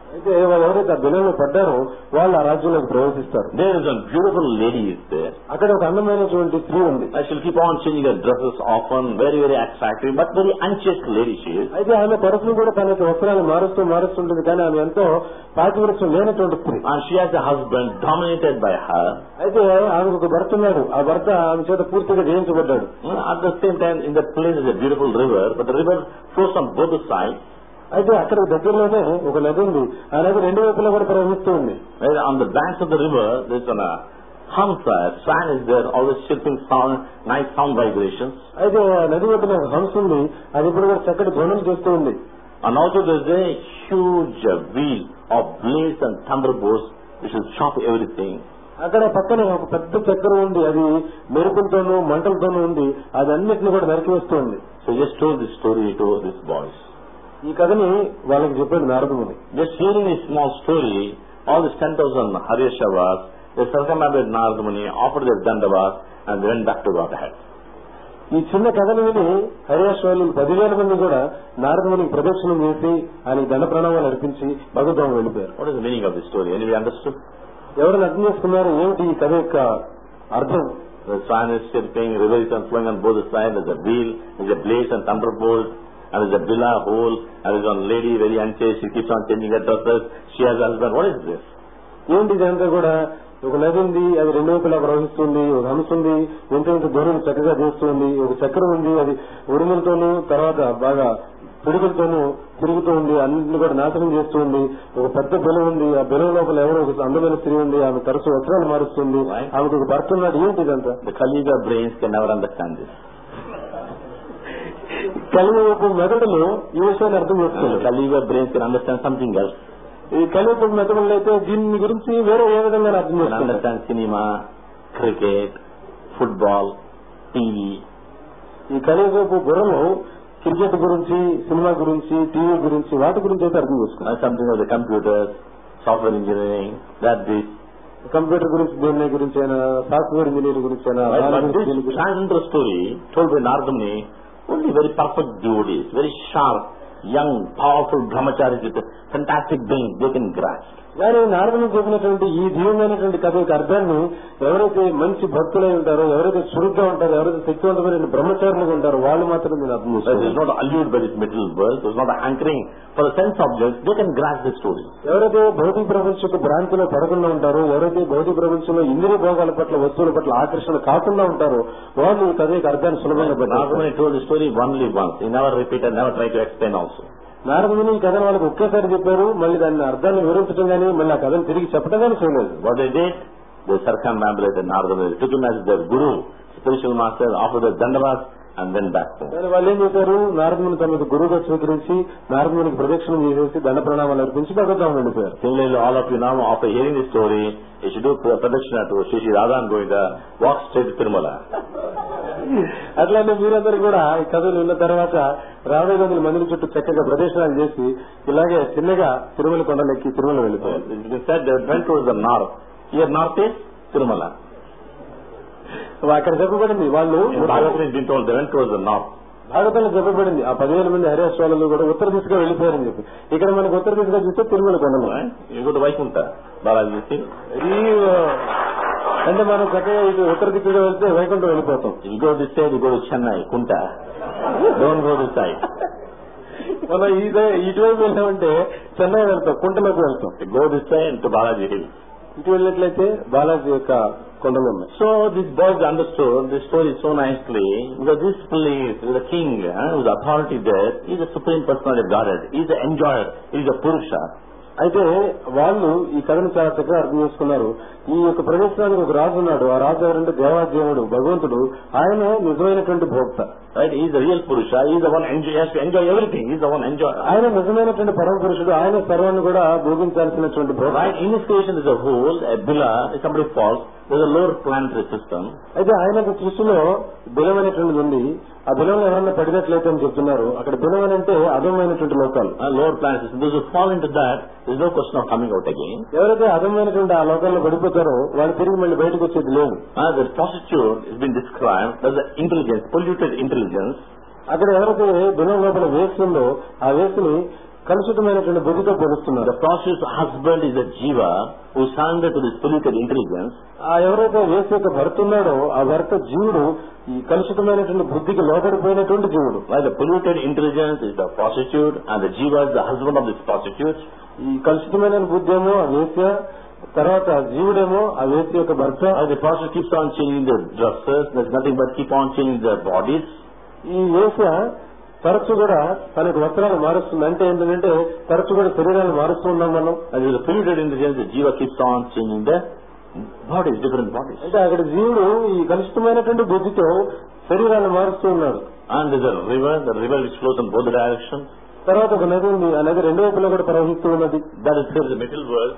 అయితే వాళ్ళు ఎవరైతే ఆ బిలంలో పడ్డారో వాళ్ళు ఆ రాజ్యంలోకి ప్రవేశిస్తారు There is a beautiful lady is there. అక్కడ ఒక అందమైనటువంటి స్త్రీ ఉంది And she'll keep on changing her dresses often, very, very attractive, but very unchaste lady she is. అయితే ఆమె తరఫున కూడా తన యొక్క వస్త్రాలు మారుస్తూ మారుస్తుంటుంది కానీ ఆమె ఎంతో పాతివృత్యం లేనటువంటి స్త్రీ And she has a husband dominated by her. అయితే ఆమెకు ఒక భర్త ఉన్నాడు ఆ భర్త ఆమె చేత పూర్తిగా జయించబడ్డాడు At the same time, in that place is a beautiful river, but the river flows on both the sides. అయితే అక్కడ దగ్గరలోనే ఒక నది ఉంది ఆ నది రెండు వైపులా కూడా ప్రవహిస్తూ ఉంది Where on the banks of the river, there's an, a hamsa, a swan is there, always chirping sound, nice sound vibrations. అయితే ఆ నది ఒడ్డున ఒక హంస ఉంది అది ఇప్పుడు కూడా చక్కటి ధ్వనులు చేస్తూ ఉంది And also there's a huge uh, wheel of blades and thunderbolts which will chop everything. అక్కడ పక్కన ఒక పెద్ద చక్రం ఉంది అది మెరుపులతోనూ మంటలతోనూ ఉంది అది అన్నిటిని కూడా నరికి వస్తూ ఉంది So he just told this story to these boys. ఈ కథని వాళ్ళకి చెప్పాడు నారదుని Just hearing this small story, all these 10,000 Haryashavas, they circumambulated Narada Muni, offered their dandavas, and they went back to Godhead. ఈ చిన్న కథను విని హరియాశ్వాలు పదివేల మంది కూడా నారదునికి ప్రదక్షిణం చేసి ఆయన దండ ప్రణామాలు అర్పించి భగవద్ధామం వెళ్ళిపోయారు What is the meaning of this story? Anybody understood? ఎవరైనా అర్థం చేసుకున్నారు ఏమిటి ఈ కథ యొక్క అర్థం The swan is chirping, river is flowing on both sides, there's a wheel, there's a blaze and thunderbolt, and there's a villa hole, and there's one lady very unchaste, she keeps on changing her dresses, she has a husband. What is this? ఏంటి ఇదంతా కూడా ఒక నది ఉంది అది రెండు వైపులా ప్రవహిస్తుంది ఒక హంస ఉంది ఎంత ఇంత దూరం చక్కగా చేస్తుంది ఒక చక్రం ఉంది అది ఉరుములతోనూ తర్వాత బాగా పిడుగులతోనూ తిరుగుతూ ఉంది అన్నింటిని కూడా నాశనం చేస్తూ ఉంది ఒక పెద్ద బెలం ఉంది ఆ బెలం లోపల ఎవరో ఒక అందమైన స్త్రీ ఉంది ఆమె తరచు వస్త్రాలు మారుస్తుంది ఆమెకు ఒక భర్త ఉన్నాడు ఏంటి ఇదంతా The Kaliga brains can never understand this. కలియుగపు మెదడులు ఈ విషయాన్ని అర్థం The చేసుకోలేదు Kaliga brains can understand something else. ఈ కలియుగపు మెదడులు అయితే దీని గురించి వేరే ఏ విధంగా అర్థం Can చేసుకుంటారు understand cinema, cricket, football, TV. ఈ కలియుగపు బుర్రలో క్రికెట్ గురించి సినిమా గురించి టీవీ గురించి వాటి గురించి అయితే అర్థం చేసుకున్నాం and something of the computers, software engineering, that this. Computer గురించి దేని గురించి అయినా సాఫ్ట్వేర్ ఇంజనీర్ గురించి అయినా Right? దాని But గురించి, దీని this గురించి. transcendental story told by Narada Muni, only very perfect devotees, very sharp, young, powerful brahmacharis with a fantastic brain, they can grasp. కానీ నారదుని చెప్పినటువంటి ఈ దివ్యమైనటువంటి కథ యొక్క అర్థాన్ని ఎవరైతే మంచి భక్తులై ఉంటారో ఎవరైతే చురుగ్గా ఉంటారో ఎవరైతే శక్తివంతమైన బ్రహ్మచారులుగా ఉంటారో వాళ్ళు మాత్రం నేను అర్థం That is చేసుకోవాలి not allured by this material world, it is not a hankering for the sense objects, they can grasp the story. ఎవరైతే భౌతిక ప్రపంచ భ్రాంతిలో పడకుండా ఉంటారో ఎవరైతే భౌతిక ప్రపంచంలో ఇంద్రియ భోగాల పట్ల వస్తువుల పట్ల ఆకర్షణ కాకుండా ఉంటారో వాళ్ళు ఈ కథ యొక్క అర్థాన్ని సులభంగా Narada పట్టారు Muni told the story only once, he never repeated, never tried to explain also. నారదుని ఈ కథను వాళ్ళకి ఒకేసారి చెప్పారు మళ్ళీ దాన్ని అర్థాన్ని వివరించడం కానీ మళ్ళీ ఆ కథను తిరిగి చెప్పడం కానీ చేయలేదు What they did, they circumambulated Narada Muni, took him as their guru, spiritual master, offered the dandavas, and went back home. కానీ వాళ్ళు ఏం చేశారు నారదుని తమకు గురువుగా స్వీకరించి నారదునికి ప్రదక్షిణం చేసేసి దండ ప్రణామాలు అర్పించి భగవద్ధామం వెళ్ళిపోయారు Similarly, all of you now, after hearing this story, you should do pradakshina to Shri Shri Radha and Govinda, walk straight to Tirumala. అట్లానే మీరందరూ కూడా ఈ కథలు విన్న తర్వాత రాబోయే వందల మంది చుట్టూ చక్కగా ప్రదక్షిణాలు చేసి ఇలాగే చిన్నగా తిరుమల కొండలెక్కి తిరుమల వెళ్ళిపోయారు They said they went towards the north. Here north is Tirumala. అక్కడ చెప్పబడింది వాళ్ళు In Bhagavatam is being told they went towards the north. భాగవతంలో చెప్పబడింది ఆ పదివేల మంది హరియాశ్వాలలో కూడా ఉత్తర దిశగా వెళ్ళిపోయారని చెప్పి ఇక్కడ మనకు ఉత్తర దిశగా చూస్తే తిరుమల కొండలు Right? You go to Vaikuntha, Balaji, you see. ఈ అంటే మనం చక్కగా ఇటు ఉత్తర దిక్కుగా వెళ్తే వైకుంఠం వెళ్ళిపోతాం You go this side, you go to Chennai, Kunta. Don't go this side. మనం ఇదే ఇటువైపు వెళ్ళామంటే చెన్నై వెళ్తాం కుంటలోకి వెళ్తాం You go this side to Balaji Hill. ఇటు వెళ్ళినట్లయితే బాలాజీ యొక్క కొండలు ఉన్నాయి So these boys understood this story so nicely because this place, the king, uh, whose authority there, is the supreme personality of Godhead. He is the enjoyer. He is the Purusha. అయితే వాళ్ళు ఈ కథను చాలా చక్కగా అర్థం చేసుకున్నారు ఈ యొక్క ప్రదేశానికి ఒక రాజు ఉన్నాడు ఆ రాజు ఎవరంటే దేవాదేవుడు భగవంతుడు ఆయన నిజమైనటువంటి భోక్త Right? He is the real Purusha. He is the one enjoy, he has to enjoy everything. He is the one enjoyer. ఆయన నిజమైనటువంటి పరమ పురుషుడు ఆయన సర్వాన్ని కూడా భోగించాల్సినటువంటి భోక్త Right? In his creation is a whole, a bila, if somebody falls, there is a lower planetary system. అయితే ఆయన సృష్టిలో బిలం అనేటువంటిది ఉంది ఆ బిలంలో ఎవరన్నా పడినట్లయితే అని చెప్తున్నారు అక్కడ బిలం అని అంటే అధమైనటువంటి లోకాలు A lower planetary system. Those who fall into that, there is no question of coming out again. ఎవరైతే అధమైనటువంటి ఆ లోకాల్లో పడిపోతారో వాళ్ళు తిరిగి మళ్ళీ బయటకు వచ్చేది లేదు Uh, the prostitute has been described as the intelligence, polluted intelligence, అక్కడ ఎవరైతే బిలం లోపల వేస్తుందో ఆ వేసుని కలుషితమైనటువంటి బుద్ధితో పోలుస్తున్నారు The prostitute's husband is a jiva who surrendered to this polluted intelligence ఆ ఎవరైతే వేసి యొక్క భర్త ఉన్నాడో ఆ భర్త జీవుడు ఈ కలుషితమైనటువంటి బుద్ధికి లోబడిపోయినటువంటి జీవుడు While the polluted intelligence is the prostitute and the jiva is the husband of this prostitute, ఈ కలుషితమైన బుద్ధి ఏమో ఆ వేశ్య తర్వాత జీవుడేమో ఆ వేశ్య యొక్క భర్త as the prostitute keeps on changing their dresses, there's nothing but keep on changing their bodies. ఈ వేశ్య తరచు కూడా తనకు వస్త్రాలు మారుస్తుంది అంటే ఏంటంటే తరచు కూడా శరీరాన్ని మారుస్తూ ఉన్నాం మనం And with the polluted intelligence, the jiva keeps on changing their bodies, different bodies. అంటే అక్కడ జీవుడు ఈ కలుషితమైనటువంటి బుద్ధితో శరీరాన్ని మారుస్తూ ఉన్నాడు And there's a river, the river which flows in both directions. తర్వాత ఒక నది ఉంది ఆ నది రెండు వైపులా కూడా ప్రవహిస్తూ ఉన్నది That describes the middle world.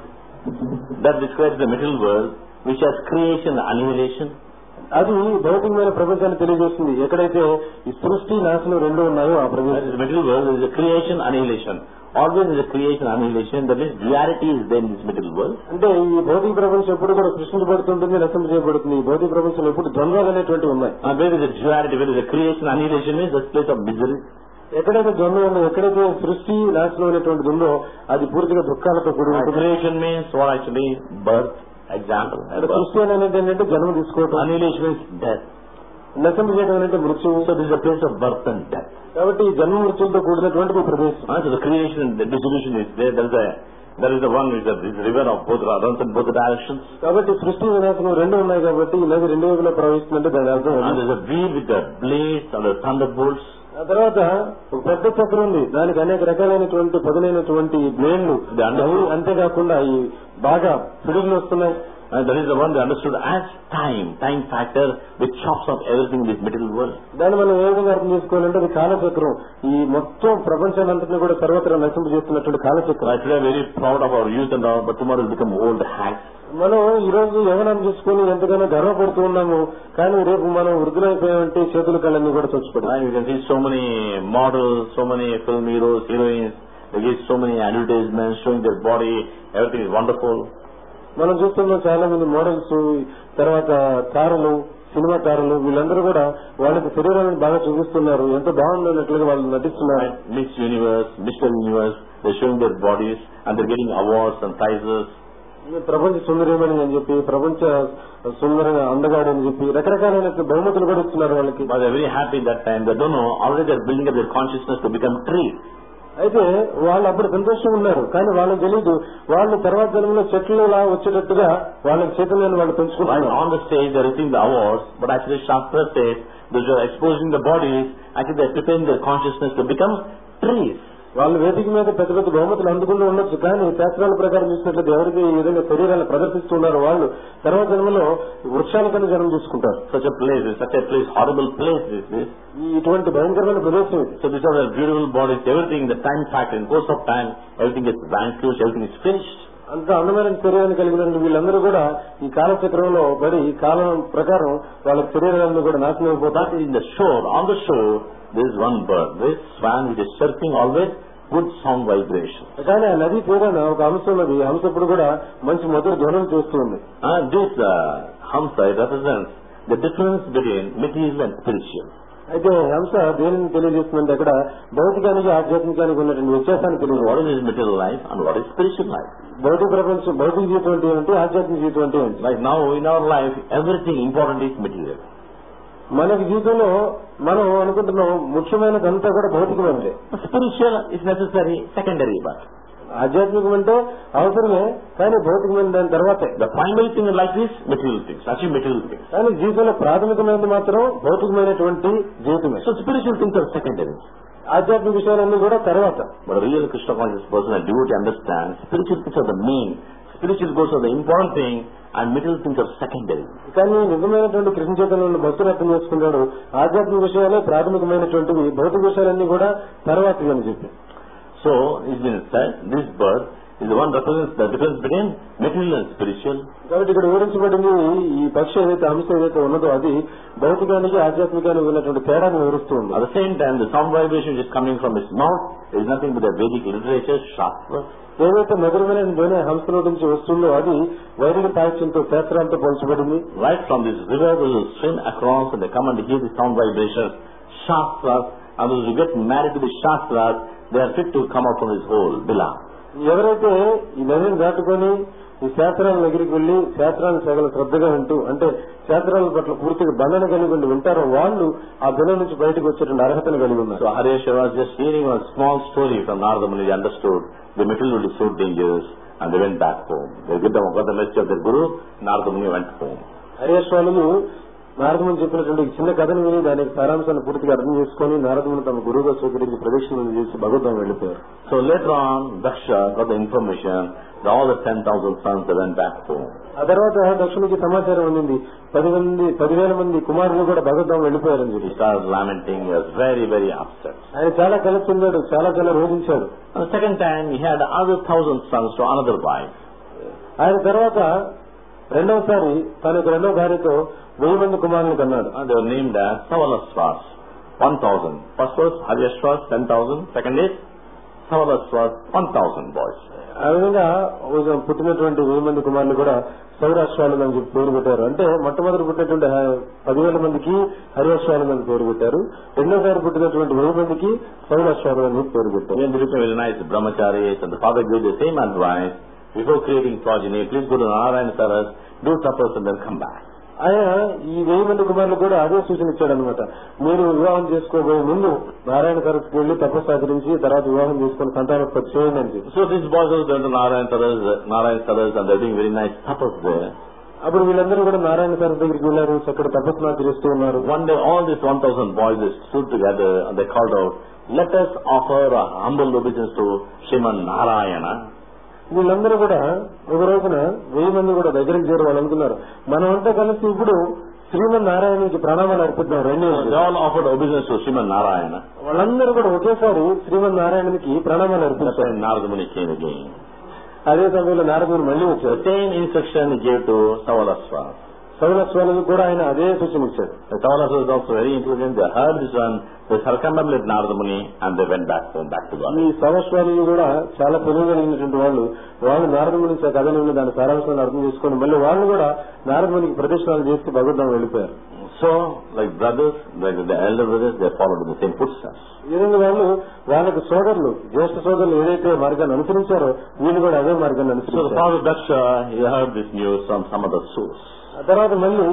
That describes the middle world, which has creation and annihilation. అది భౌతికమైన ప్రపంచాన్ని తెలియజేస్తుంది ఎక్కడైతే ఈ సృష్టి నాశనం రెండు ఉన్నాయో ఆ That ప్రదేశం is the middle world, there is a creation annihilation. Always there is a creation annihilation, that means duality is there in this middle world. అంటే ఈ భౌతిక ప్రపంచం ఎప్పుడు కూడా సృష్టించబడుతుంటుంది నశింప చేయబడుతుంది ఈ భౌతిక ప్రపంచంలో ఎప్పుడు ద్వంద్వాలు అనేటువంటివి ఉన్నాయి And where is the duality, where is the creation annihilation is the place of misery. ఎక్కడైతే ద్వంద్వం ఉందో ఎక్కడైతే సృష్టి నాశనం అనేటువంటిది ఉందో అది పూర్తిగా దుఃఖాలతో కూడి And ఉంటుంది creation means what actually? Birth, example. అంటే Birth. సృష్టి అనేది ఏంటంటే జన్మ తీసుకోవటం Annihilation means death. నశింప చేయడం అంటే మృత్యువు So this is a place of birth and death. కాబట్టి ఈ జన్మ మృత్యులతో కూడినటువంటి ఒక ప్రదేశం Ah, so the creation, the dissolution is there. There is a there is the one which is the, is the river of both runs in both the directions. కాబట్టి సృష్టి వినాశనం రెండు ఉన్నాయి కాబట్టి ఈ నది రెండు వైపులా ప్రవహిస్తుందంటే దాని అర్థం And అది. there is a wheel with the blades and the thunderbolts. ఆ తర్వాత ఒక పెద్ద చక్రం ఉంది దానికి అనేక రకాలైనటువంటి పదునైనటువంటి బ్లేడ్లు దాంట్లో- అవి అంతేకాకుండా ఈ బాగా పిడుగులు వస్తున్నాయి And that is the one they understood as time, time factor, which chops off everything in this middle world. దాన్ని మనం ఏ విధంగా అర్థం చేసుకోవాలంటే అది కాలచక్రం ఈ మొత్తం ప్రపంచాన్నంతటిని కూడా సర్వత్రా నశింప చేస్తున్నటువంటి So కాలచక్రం I today very proud of our youth and all, but tomorrow will become old hags. మనం ఈ రోజు యవనాన్ని చూసుకుని ఎంతగానో గర్వపడుతూ ఉన్నాము కానీ రేపు మనం వృద్ధులైపోయామంటే చేతుల కళ్ళన్నీ కూడా చచ్చిపోయి And you can see so many models, so many film heroes, heroines, they give so many advertisements showing their body, everything is wonderful. మనం చూస్తున్నాం చాలా మంది మోడల్స్ తర్వాత తారలు సినిమా తారలు వీళ్ళందరూ కూడా వాళ్ళకి శరీరాన్ని బాగా చూపిస్తున్నారు ఎంత బాగుందన్నట్లుగా వాళ్ళు నటిస్తున్నారు Right? Miss Universe, Mr. Universe, they're showing their bodies and they're getting awards and prizes. ఈ ప్రపంచ సుందరమణి అని చెప్పి ప్రపంచ సుందర అందగాడు అని చెప్పి రకరకాలైన బహుమతులు కూడా ఇస్తున్నారు వాళ్ళకి But they're very happy that time. They don't know, already they're building up their consciousness to become trees. అయితే వాళ్ళు అప్పుడు సంతోషంగా ఉన్నారు కానీ వాళ్ళకి తెలియదు వాళ్ళు తర్వాత జన్మలో చెట్లులా వచ్చేటట్టుగా వాళ్ళకి చేతులను వాళ్ళు While పెంచుకుంటున్నారు on the stage they're receiving the awards, but actually Shastra says those who are exposing the bodies, actually they're preparing their consciousness to become trees. వాళ్ళు వేదిక మీద పెద్ద పెద్ద బహుమతులు అందుకుంటూ ఉండొచ్చు కానీ శాస్త్రాల ప్రకారం చూసినట్లయితే ఎవరికి ఈ విధంగా శరీరాలు ప్రదర్శిస్తున్నారు వాళ్ళు తర్వాత జన్మలో వృక్షాల కింద జన్మ తీసుకుంటారు Such a place, such a place, horrible place is this. ఈ ఇటువంటి భయంకరమైన ప్రదేశం ఇది So these are the beautiful bodies, everything, the time factor, in course of time, everything gets vanquished, everything is finished. అంత అందమైన శరీరాన్ని కలిగిన వీళ్ళందరూ కూడా ఈ కాలచక్రంలో పడి ఈ కాలం ప్రకారం వాళ్ళ శరీరాలను కూడా నాశనం అయిపోతారు But in the shore, on the shore, there is one bird, this swan which is surfing always good sound vibration. కానీ ఆ నది తీరాన ఒక హంస ఉన్నది ఈ హంస ఇప్పుడు కూడా మంచి మధుర ధ్వనం చేస్తుంది And this uh, hamsa it represents the difference between material and spiritual. అయితే హంస దేనిని తెలియజేస్తుందంటే అక్కడ భౌతికానికి ఆధ్యాత్మికానికి ఉన్నటువంటి వ్యత్యాసాన్ని What తెలియదు is material life and what is spiritual life? భౌతిక ప్రపంచం భౌతిక జీవితం అంటే ఏంటి ఆధ్యాత్మిక జీవితం అంటే ఏంటి Like now in our life, everything important is material. మనకి జీవితంలో మనం అనుకుంటున్నాం ముఖ్యమైనదంతా కూడా భౌతికమైనదే Spiritual is necessary, secondary but. ఆధ్యాత్మికం అంటే అవసరమే కానీ భౌతికమైన దాని తర్వాతే The primary thing in life is material things, achieve material things. కానీ జీవితంలో ప్రాథమికమైనది మాత్రం భౌతికమైనటువంటి జీవితమే So spiritual things are secondary. ఆధ్యాత్మిక విషయాలన్నీ కూడా తర్వాత But a real Krishna conscious person, a devotee understands, spiritual things are the main. Spiritual goals are the important thing and material things are secondary. కానీ నిజమైనటువంటి కృష్ణ చైతన్యంలో భక్తులు అర్థం చేసుకుంటాడు ఆధ్యాత్మిక విషయాలే ప్రాథమికమైనటువంటివి భౌతిక విషయాలన్నీ కూడా తర్వాతవి అని చెప్పి So it's been said, this bird is the one represents the difference between material and spiritual. కాబట్టి ఇక్కడ వివరించబడింది ఈ పక్షి ఏదైతే అంశ ఏదైతే ఉన్నదో అది భౌతికానికి ఆధ్యాత్మికానికి ఉన్నటువంటి తేడాను వివరిస్తూ ఉంది At the same time, the sound vibration which is coming from his mouth is nothing but the Vedic literature, Shastra. ఏదైతే మధురమైన ధ్వని హంసలో నుంచి వస్తుందో అది వైదిక సాహిత్యంతో శాస్త్రాలతో పోల్చబడింది Right from this river, those who swim across and they come and hear the sound vibrations, Shastras, and those who get married to the Shastras, they are fit to come out from this hole, bila. ఎవరైతే ఈ నదిని దాటుకొని ఈ శాస్త్రాల దగ్గరికి వెళ్లి శాస్త్రాన్ని సగల శ్రద్ధగా వింటూ అంటే శాస్త్రాల పట్ల పూర్తిగా బంధన కలిగి ఉండి ఉంటారో వాళ్ళు ఆ బిల నుంచి బయటకు వచ్చేటువంటి అర్హతను కలిగి ఉన్నారు So Haryashva was just hearing a small story from Narada Muni, they understood the material is so dangerous and they went back home. They got the, got the message of their guru, Narada Muni went home. హరియాస్వాములు నారదముని చెప్పినటువంటి ఈ చిన్న కథను విని దానికి సారాంశాన్ని పూర్తిగా అర్థం చేసుకుని నారదముని తమ గురువుగా స్వీకరించి ప్రదక్షిణలు చేసి భగవద్ధాం వెళ్లిపోయారు So later on, Daksha got the information that all the 10,000 sons they went back home. ఆ తర్వాత దక్షిణకి సమాచారం అందింది పది మంది పదివేల మంది కుమారులు కూడా భగవద్ధాం వెళ్లిపోయారని చెప్పి He started lamenting, he was very, very upset. ఆయన చాలా కలిసి చెందాడు చాలా చాలా రోధించాడు And the second time, he had other thousand sons to another wife. ఆయన తర్వాత రెండవసారి తన యొక్క రెండవ భార్యతో వెయ్యి మంది కుమారులు కన్నాడు And they were named as Savalasvas, 1,000. First was Haryashvas, 10,000. Second is Savalasvas, 1,000 boys. ఆ విధంగా కొంచెం పుట్టినటువంటి వెయ్యి మంది కుమారులు కూడా సౌరాష్ట్రాలు అని చెప్పి పేరు పెట్టారు అంటే మొట్టమొదటి పుట్టినటువంటి హ- పదివేల మందికి హరియాశ్వాలు అని పేరు పెట్టారు రెండోసారి పుట్టినటువంటి వెయ్యి మందికి సౌరాష్ట్రాలు అని చెప్పి పేరు పెట్టారు Then they became very nice brahmacharis and the father gave the same advice. Before creating progeny, please go to Narayana Saras, do tapas and then come back. ఆయన ఈ వెయ్యి మంది కుమారులు కూడా అదే సూచన ఇచ్చాడు అనమాట మీరు వివాహం చేసుకోబోయే ముందు నారాయణ సరస్సుకి వెళ్లి తపస్సు ఆచరించి తర్వాత వివాహం చేసుకుని సంతానోత్పత్తి చేయండి అని చెప్పి So these boys also went to Narayana Saras, Narayana Saras and they're doing very nice tapas there. అప్పుడు వీళ్ళందరూ కూడా నారాయణ సరస్సు దగ్గరికి వెళ్లారు చక్కటి తపస్సును ఆచరిస్తూ ఉన్నారు One day all these 1,000 boys they stood together and they called out, let us offer a humble obeisance to Shriman Narayana. వీళ్ళందరూ కూడా ఒక రోజున వెయ్యి మంది కూడా దగ్గరికి చేరు వాళ్ళు అనుకున్నారు మనం అంతా కలిసి ఇప్పుడు శ్రీమన్ నారాయణకి ప్రణామాలు అర్పిద్దాం రెండు They all offered obeisance to Shriman Narayana. వాళ్ళందరూ కూడా ఒకేసారి శ్రీమన్ నారాయణకి ప్రణామాలు That's అర్పిస్తారు when Narada Muni came again. అదే సమయంలో నారదుడు మళ్ళీ The వచ్చారు same instruction he gave to Savalasva. సౌరస్వాలకు కూడా ఆయన అదే సూచన ఇచ్చారు The Savalasva is also very intelligent. They heard this one, they circumambulated Narada Muni and they went back home, back to God. ఈ సవస్వాలు కూడా చాలా తెలియగలిగినటువంటి వాళ్ళు వాళ్ళు నారదుడి నుంచి ఆ కథను విని దాని సారాంశాన్ని అర్థం చేసుకొని మళ్ళీ వాళ్ళు కూడా నారదునికి ప్రదర్శనలు చేస్తూ భగవద్ధాం వెళ్ళిపోయారు So, like brothers, like the elder brothers, they followed in the same footsteps. ఈ విధంగా వాళ్ళు వాళ్ళకి సోదరులు జ్యేష్ఠ సోదరులు ఏదైతే మార్గాన్ని అనుసరించారో వీళ్ళు కూడా అదే మార్గాన్ని So the అనుసరించారు father Daksha, he heard this news from some other source. ఆ తర్వాత మళ్ళీ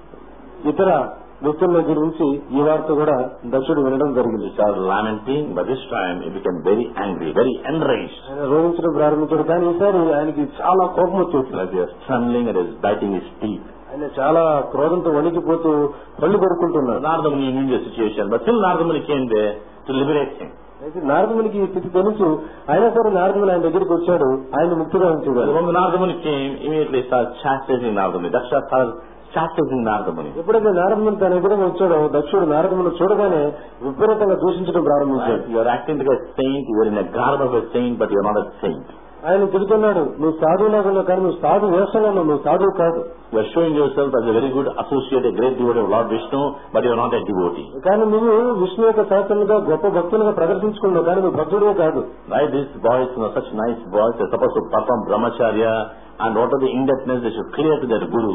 ఇతర వ్యక్తుల దగ్గర నుంచి ఈ వార్త కూడా దక్షుడు వినడం జరిగింది He started lamenting, but this time he became very angry, very enraged. ఆయన రోధించడం ప్రారంభించాడు కానీ ఈసారి ఆయనకి చాలా కోపం వచ్చేసింది Like he was trembling and he was biting his teeth. ఆయన చాలా క్రోధంతో వణికిపోతూ పళ్ళు కొరుకుంటున్నాడు Narada Muni knew the situation, but still Narada Muni came there to liberate him. అయితే నారదునికి ఈ స్థితి తెలుసు అయినా సరే నారదుడు ఆయన దగ్గరికి వచ్చాడు ఆయన ముక్తిగా ఉంచేవాడు When the Narada Muni came, immediately he started chastising Narada Muni. Daksha started chastising Narada Muni. ఎప్పుడైతే నారదుని తన ఎదురుగా వచ్చాడో దక్షుడు నారదుని చూడగానే విపరీతంగా దూషించడం ప్రారంభించాడు You are acting like a saint, you are in a garb of a saint, but you are not a saint. ఆయన తిడుతున్నాడు నువ్వు సాధువులాగా ఉన్నావు కానీ నువ్వు సాధు వేషంలో ఉన్నావు నువ్వు సాధువు కాదు You are showing yourself as a very good associate, a great devotee of Lord Vishnu, but you are not a devotee. కానీ నువ్వు విష్ణు యొక్క శాస్త్రులుగా గొప్ప భక్తులుగా ప్రదర్శించుకున్నావు కానీ నువ్వు భక్తుడే కాదు Right? These boys, you know, such nice boys, they're supposed to perform brahmacharya, and what are the indebtedness they should clear to their guru.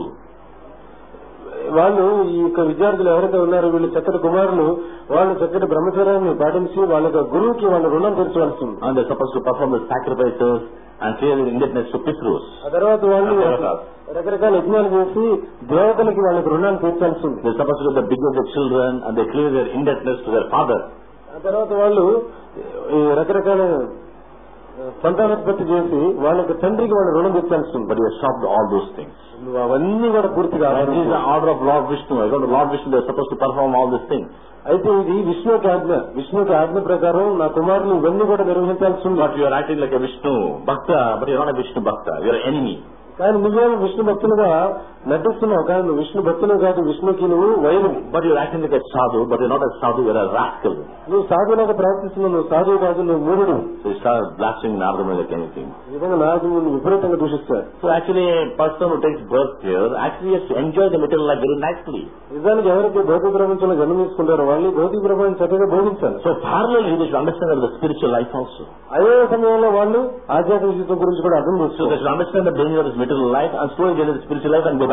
వాళ్ళు ఈ యొక్క విద్యార్థులు ఎవరైతే ఉన్నారో వీళ్ళు చక్కటి కుమారులు వాళ్ళు చక్కటి బ్రహ్మచర్యాన్ని పాటించి వాళ్ళ యొక్క గురువుకి వాళ్ళ రుణం తీర్చవలసి ఉంది And they're supposed to perform the sacrifices and clear the indebtedness to Pitrus. ఆ తర్వాత వాళ్ళు దేవతలు. రకరకాల యజ్ఞాలు చేసి దేవతలకి వాళ్ళకి రుణాన్ని తీర్చాల్సి ఉంది They're supposed to get the big of the children and they clear their indebtedness to their father. ఆ తర్వాత వాళ్ళు ఈ రకరకాల సంతానోత్పత్తి చేసి వాళ్ళకి తండ్రికి వాళ్ళ రుణం తీర్చాల్సి ఉంది But he has stopped all those things. నువ్వు అవన్నీ కూడా పూర్తిగా And this is the ఆచరించు. order of Lord Vishnu. According to Lord Vishnu, they're supposed to perform all these things. అయితే ఇది విష్ణుకి ఆజ్ఞ విష్ణుకి ఆజ్ఞ ప్రకారం నా కుమారులు ఇవన్నీ కూడా నిర్వహించాల్సి ఉంది But you are acting like a Vishnu Bhakta, but you're not a Vishnu Bhakta. You're an enemy. కానీ నువ్వేమో విష్ణు భక్తులుగా నటిస్తున్నావు కానీ నువ్వు విష్ణు భక్తులు కాదు విష్ణుకి నువ్వు వైరు But you're acting like a sadhu, but you're not a sadhu, you're a rascal. నువ్వు సాధువులాగా ప్రవర్తిస్తున్నావు నువ్వు సాధువు కాదు నువ్వు మూఢుడు So he started blasting Narada Muni like anything. ఈ విధంగా నాకు నువ్వు విపరీతంగా దూషిస్తాడు So actually a person who takes birth here actually has to enjoy the material life very nicely. నిజానికి ఎవరైతే భౌతిక ప్రపంచంలో జన్మ తీసుకుంటారో వాళ్ళు భౌతిక ప్రపంచం చక్కగా బోధించాలి So parallelly they should understand about the spiritual life also. అదే సమయంలో వాళ్ళు ఆధ్యాత్మిక జీవితం గురించి కూడా అర్థం So they చేసుకోవాలి should understand the danger of this material life and slowly get into the spiritual life and go back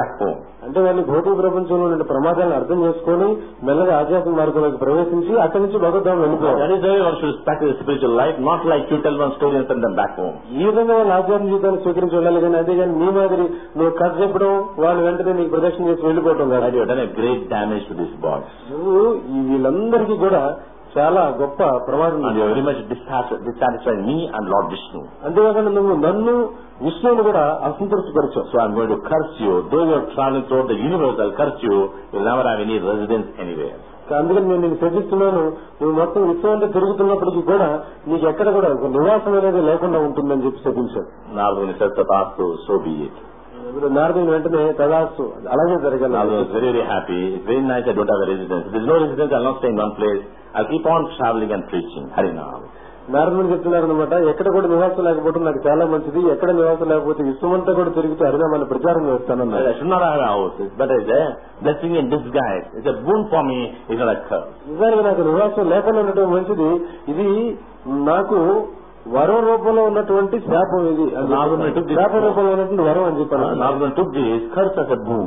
back home. అంటే వాళ్ళు భౌతిక ప్రపంచంలో ఉన్న ప్రమాదాలను అర్థం చేసుకొని మెల్లగా ఆధ్యాత్మిక మార్గంలోకి ప్రవేశించి అక్కడి నుంచి భగవద్ధామం వెళ్ళిపోవాలి That is the way one should practice spiritual life, not like you tell one story and send them back home. ఈ విధంగా వాళ్ళు ఆధ్యాత్మిక జీవితాన్ని స్వీకరించి వెళ్ళాలి కానీ అదే కానీ మీ మాదిరి నువ్వు కథ చెప్పడం వాళ్ళు వెంటనే నీకు ప్రదక్షిణ చేసి వెళ్ళిపోవటం కాదు That you have done a great damage to this body. నువ్వు ఈ వీళ్ళందరికీ కూడా చాలా గొప్ప ప్రమాదం And ఉంది. you have very much dissatisfied, dissatisfied me and Lord Vishnu. అంతేకాకుండా నువ్వు నన్ను విష్ణువుని కూడా అసంతృప్తిపరిచావు So I'm going to curse you. Though you are traveling throughout the universe, I'll curse you. You'll never have any residence anywhere. అందుకని నేను నేను శోధిస్తున్నాను నువ్వు మొత్తం విశ్వం అంతా తిరుగుతున్నప్పటికీ కూడా నీకు ఎక్కడ కూడా ఒక నివాసం అనేది లేకుండా ఉంటుందని చెప్పి శపించాడు Narvani said, Tathastu, so be it. ఇప్పుడు నారదుని వెంటనే తదాస్తు అలాగే జరగాలి Narvani was very, very happy. It's very nice I don't have a residence. If there's no residence, I'll not stay in one place. I'll keep on traveling and preaching. Harinam. నారదుని చెప్తున్నారు అనమాట ఎక్కడ కూడా నివాసం లేకపోవడం నాకు చాలా మంచిది ఎక్కడ నివాసం లేకపోతే విశ్వమంతా కూడా తిరుగుతూ హరినామాన్ని ప్రచారం చేస్తానన్నారు I should not have a house. It's better. It's a blessing in disguise. It's a boon for me. It's not a curse. నిజానికి నాకు నివాసం లేకుండా ఉండటం మంచిది ఇది నాకు వరం రూపంలో ఉన్నటువంటి శాపం ఇది అని నారదుని చెప్పారు. took this- శాప రూపంలో ఉన్నటువంటి వరం అని చెప్పాను Narvani took this curse as a boon.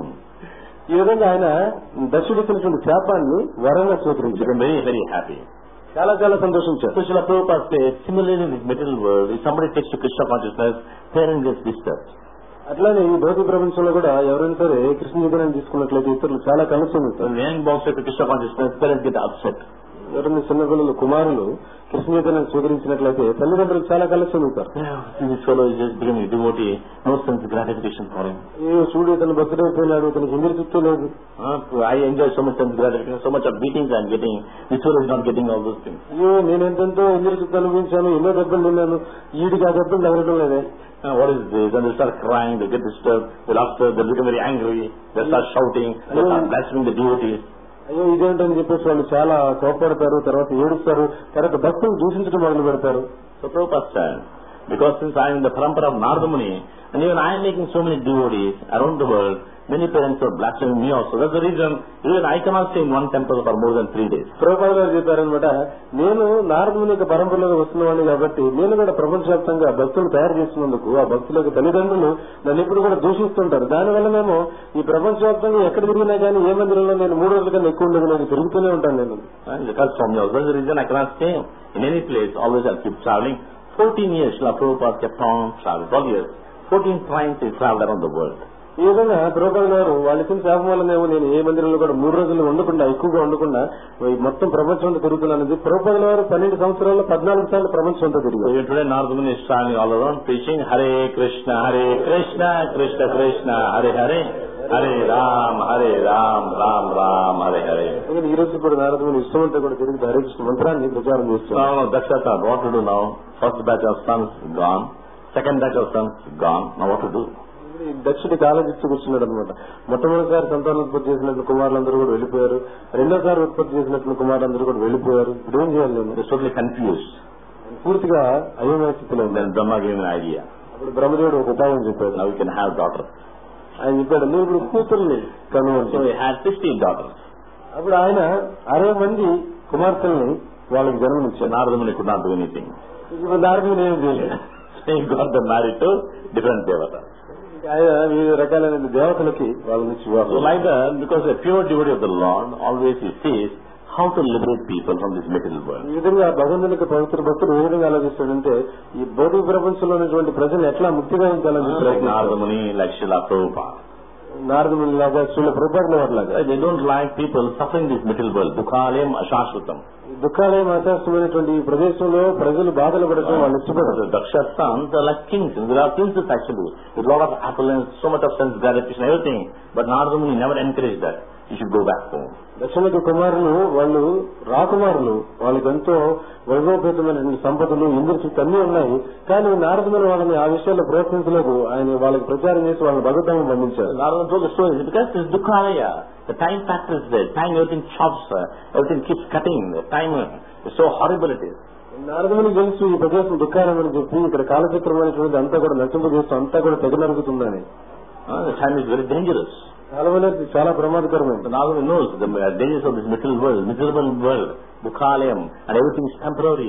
ఈ విధంగా ఆయన దర్శిస్తున్నటువంటి శాపాన్ని వరంగా He స్వీకరించారు became very, very happy. చాలా చాలా సంతోషించారు So Srila Prabhupada says, similarly in this material world, if somebody takes to Krishna consciousness, parent gets disturbed. అట్లానే ఈ భౌతిక ప్రపంచంలో కూడా ఎవరైనా సరే కృష్ణ చైతన్యం తీసుకున్నట్లయితే ఇతరులు చాలా కలుస్తుంది When the young boys take to Krishna consciousness, parents get upset. ఎవరైనా చిన్నపిల్లలు కుమారులు కృష్ణ చైతన్యం స్వీకరించినట్లయితే తల్లిదండ్రులు చాలా కలుస్తుంటారు Yeah, see, this fellow is just becoming a devotee, no sense of gratification for him. ఏ చూడు ఇతను భక్తుడైపోయినాడు ఇతనికి ఇంద్ర చుట్టూ లేదు Uh, I enjoy so much sense of gratification, so much of beatings I'm getting. This fellow is not getting all those things. అయ్యో నేను ఎంతెంతో ఇంద్ర చుట్టూ అనుభవించాను ఎన్నో దెబ్బలు తిన్నాను ఈడికి ఆ దెబ్బలు తగలడం లేదే Uh, what is this? And they start crying, they get disturbed, they'll upset, they'll become very angry, they'll start shouting, they'll start blaspheming the devotees. అయ్యో ఇదేంటని చెప్పేసి వాళ్ళు చాలా కోపడతారు తర్వాత ఏడుస్తారు తర్వాత భక్తులు దూషించడం మొదలు పెడతారు So Prabhupada said, because since I am in the parampara of Narada Muni, and even I am making so many devotees around the world, many parents are blaspheming me also. That's the reason even I cannot stay in one temple for more than three days. Prabhupada గారు చెప్పారనమాట నేను నారదుని యొక్క పరంపరలో వస్తున్నవాడిని కాబట్టి నేను కూడా ప్రపంచవ్యాప్తంగా భక్తులు తయారు చేస్తున్నందుకు ఆ భక్తుల యొక్క తల్లిదండ్రులు నన్ను ఇప్పుడు కూడా దూషిస్తుంటారు దానివల్ల మేము ఈ ప్రపంచవ్యాప్తంగా ఎక్కడ తిరిగినా కానీ ఏ మందిరంలో నేను మూడు రోజుల కన్నా ఎక్కువ ఉండదు నేను తిరుగుతూనే ఉంటాను నేను And because from me also, that's the reason I cannot stay in any place. Always I'll keep traveling. 14 years, Srila Prabhupada kept on traveling. 12 years. 14 times he traveled around the world. ఈ విధంగా ప్రభుపాద గారు వాళ్ళ ఇచ్చిన శాపం వల్లనేమో నేను ఏ మందిరంలో కూడా మూడు రోజులు ఉండకుండా ఎక్కువగా ఉండకుండా ఈ మొత్తం ప్రపంచం అంతా తిరుగుతున్నాను ప్రభుపాద గారు పన్నెండు సంవత్సరాల్లో పద్నాలుగు సార్లు ప్రపంచం అంతా So తిరిగారు even today Narada Muni is traveling all around preaching Hare Krishna, Hare Krishna, Krishna Krishna, Hare Hare, Hare Ram, Hare Ram, Ram Ram, Hare Hare. ఎందుకంటే ఈ రోజు కూడా నారదుని ఇష్టమంతా కూడా తిరిగి హరే కృష్ణ మంత్రాన్ని ప్రచారం So చేస్తున్నారు now Dakshata, what to do now? First batch of sons gone, second batch of sons gone. Now what to do? ఈ దక్షుడికి ఆలోచిస్తూ కూర్చున్నాడు అనమాట మొట్టమొదటిసారి సంతానోత్పత్తి చేసినట్లు కుమారులందరూ కూడా వెళ్ళిపోయారు రెండోసారి ఉత్పత్తి చేసినట్లు కుమారులందరూ కూడా వెళ్ళిపోయారు ఇప్పుడు ఏం చేయాలి నేను They're totally confused. పూర్తిగా అయోమయ స్థితిలో ఉంది Then Brahma gave him an idea. అప్పుడు బ్రహ్మదేవుడు ఒక ఉపాయం చెప్పాడు Now we can have daughters. ఆయన చెప్పాడు నువ్వు ఇప్పుడు కూతుర్ని కనుగొంటు So he had 16 daughters. అప్పుడు ఆయన అరవై మంది కుమార్తెల్ని వాళ్ళకి So జన్మనిచ్చాడు Narada Muni could not do anything. ఇప్పుడు నారదుని ఏం చేయలేదు So he got them married to different devatas. ఆయన వివిధ రకాలైన దేవతలకి వాళ్ళని So వివాహం like that, because a pure devotee of the Lord always he sees how to liberate people from this material world. ఈ విధంగా భగవంతునికి పవిత్ర భక్తుడు ఏ విధంగా ఆలోచిస్తాడంటే ఈ భౌతిక ప్రపంచంలో ఉన్నటువంటి ప్రజలు ఎట్లా ముక్తిగా ఉంచాలని Like ప్రయత్నిస్తారు. Narada Muni, like Srila Prabhupada. నారదుని లాగా శ్రీల ప్రభుత్వం వాటిలాగా They don't like people suffering this material world. Dukhalayam ashashvatam. దుఃఖాలయం అశాస్త్రమైనటువంటి ఈ ప్రదేశంలో ప్రజలు బాధలు పడటం వాళ్ళు ఇష్టపడరు The Daksha's sons are like kings. They are princes actually. With a lot of opulence, so much of sense gratification, everything. But Narada Muni never encouraged that. You should go back home. దక్షిణకు కుమారులు వాళ్ళు రాకుమారులు వాళ్ళకి ఎంతో వైభవపేతమైనటువంటి సంపదలు ఇంద్రశక్తి అన్ని ఉన్నాయి కానీ నారదుని వాళ్ళని ఆ విషయాల్లో ప్రోత్సహించలేదు ఆయన వాళ్ళకి ప్రచారం చేసి వాళ్ళని భగవతాన్ని పంపించారు Narada told the story because this Dukhalaya, the time factor is there. Time everything chops, uh, everything keeps cutting. The time uh, is so horrible it is. నారదుని తెలుసు ఈ ప్రదేశం దుఃఖారం అని చెప్పి ఇక్కడ కాలచక్రమైనటువంటి అంతా కూడా నచ్చింపజేస్తూ అంతా కూడా తెగ నరుగుతుందని Uh, the time is very dangerous. కాలమైనది చాలా ప్రమాదకరమైనది So Narada knows the uh, dangers of this material world, miserable world, Dukhalayam, and everything is temporary here.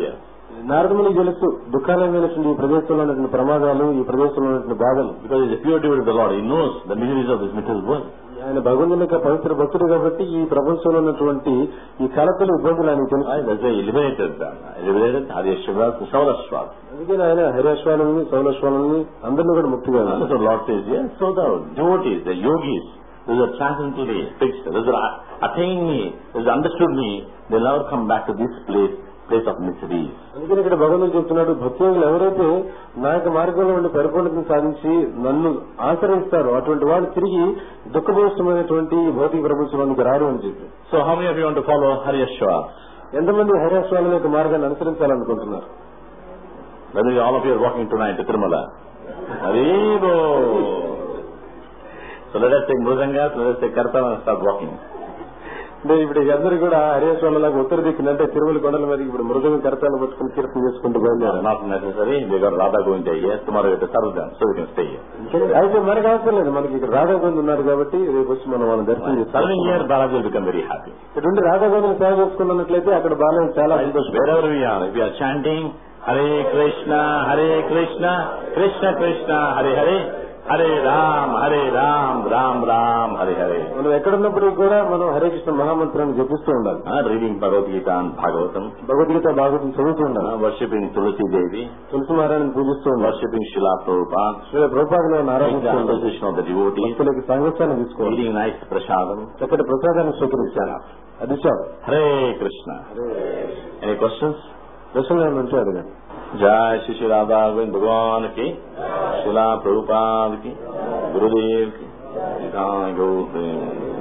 నారదమునికి తెలుసు దుఃఖాలమైనటువంటి ఈ ప్రదేశంలో ఉన్నటువంటి ప్రమాదాలు ఈ ప్రదేశంలో ఉన్నటువంటి బాధలు Because he's a pure devotee of the Lord. He knows the miseries of this material world. ఆయన భగవంతుని యొక్క పవిత్ర భక్తుడు కాబట్టి ఈ ప్రపంచంలో ఉన్నటువంటి ఈ కలతలు ఇబ్బందులు ఆయనకు తెలుసు Right? That's why he liberated them. He liberated Haryashvas and Saurashvas. అందుకని ఆయన హరియాశ్వాలని సౌలశ్వాలని అందరినీ కూడా ముక్తిగా And ఉన్నారు so Lord says, yes, so the devotees, the yogis, those are transcendently fixed, those are attained me, those understood me, they'll never come back to this place, place of miseries. అందుకని ఇక్కడ భగవంతుడు చెప్తున్నాడు భక్తులు ఎవరైతే నా యొక్క మార్గంలో ఉండి పరిపూర్ణతను సాధించి నన్ను ఆశ్రయిస్తారో అటువంటి వాళ్ళు తిరిగి దుఃఖభూషమైనటువంటి ఈ భౌతిక ప్రపంచంలోనికి రారు అని చెప్పి So how many of you want to follow Haryashvas? ఎంతమంది హరియాశ్వాల యొక్క మార్గాన్ని అనుసరించాలనుకుంటున్నారు Whether all of you are walking tonight to Tirumala. Haribo! So let us take Mrudangas, let us take Kartana and start walking. అంటే ఇప్పుడు అందరూ కూడా హరియాశ్వాలలాగా ఉత్తర దిక్కున అంటే తిరుమల కొండల మీద ఇప్పుడు మృగం కరతాలు పట్టుకుని కీర్తన చేసుకుంటూ బయలుదేరారు Not necessary, we got Radha going there. Yes, tomorrow we have to serve them, so we can stay here. అయితే మనకు అవసరం లేదు మనకి ఇక్కడ రాధాగోవింద్ ఉన్నారు కాబట్టి రేపు వచ్చి మనం వాళ్ళని దర్శనం Serving చేస్తాం here, Balaji will become very happy. ఇటువంటి రాధాగోవింద్ సేవ చేసుకున్నట్లయితే అక్కడ బాలయ్య చాలా సంతోషం Wherever we are, if we are chanting Hare Krishna, Hare Krishna, Krishna Krishna, Hare Hare, Hare Ram, Hare Ram, Ram Ram, Hare Hare. మనం ఎక్కడున్నప్పటికీ కూడా మనం హరే కృష్ణ మహామంత్రాన్ని జపిస్తూ ఉండాలి Uh, reading Bhagavad Gita and Bhagavatam, Bhagavad Gita Bhagavatam చదువుతూ ఉండాలి uh, worshipping Tulsi Devi, తులసి మహారాణిని పూజిస్తూ ఉండాలి worshipping Srila Prabhupada, Shri ప్రభుపాదను taking the ఆరాధిస్తూ ఉండాలి association of the devotees, భక్తులకి సంఘస్థానం తీసుకోవాలి eating nice prasadam. చక్కటి ప్రసాదాన్ని స్వీకరించాలి అది చాలు Hare Krishna. Any questions? దర్శనం ఏమైనా ఉంటే అడగండి जय श्री श्री राधा गोविंद भगवान की शिला प्रभुपाद की गुरुदेव की जय गौ प्रेम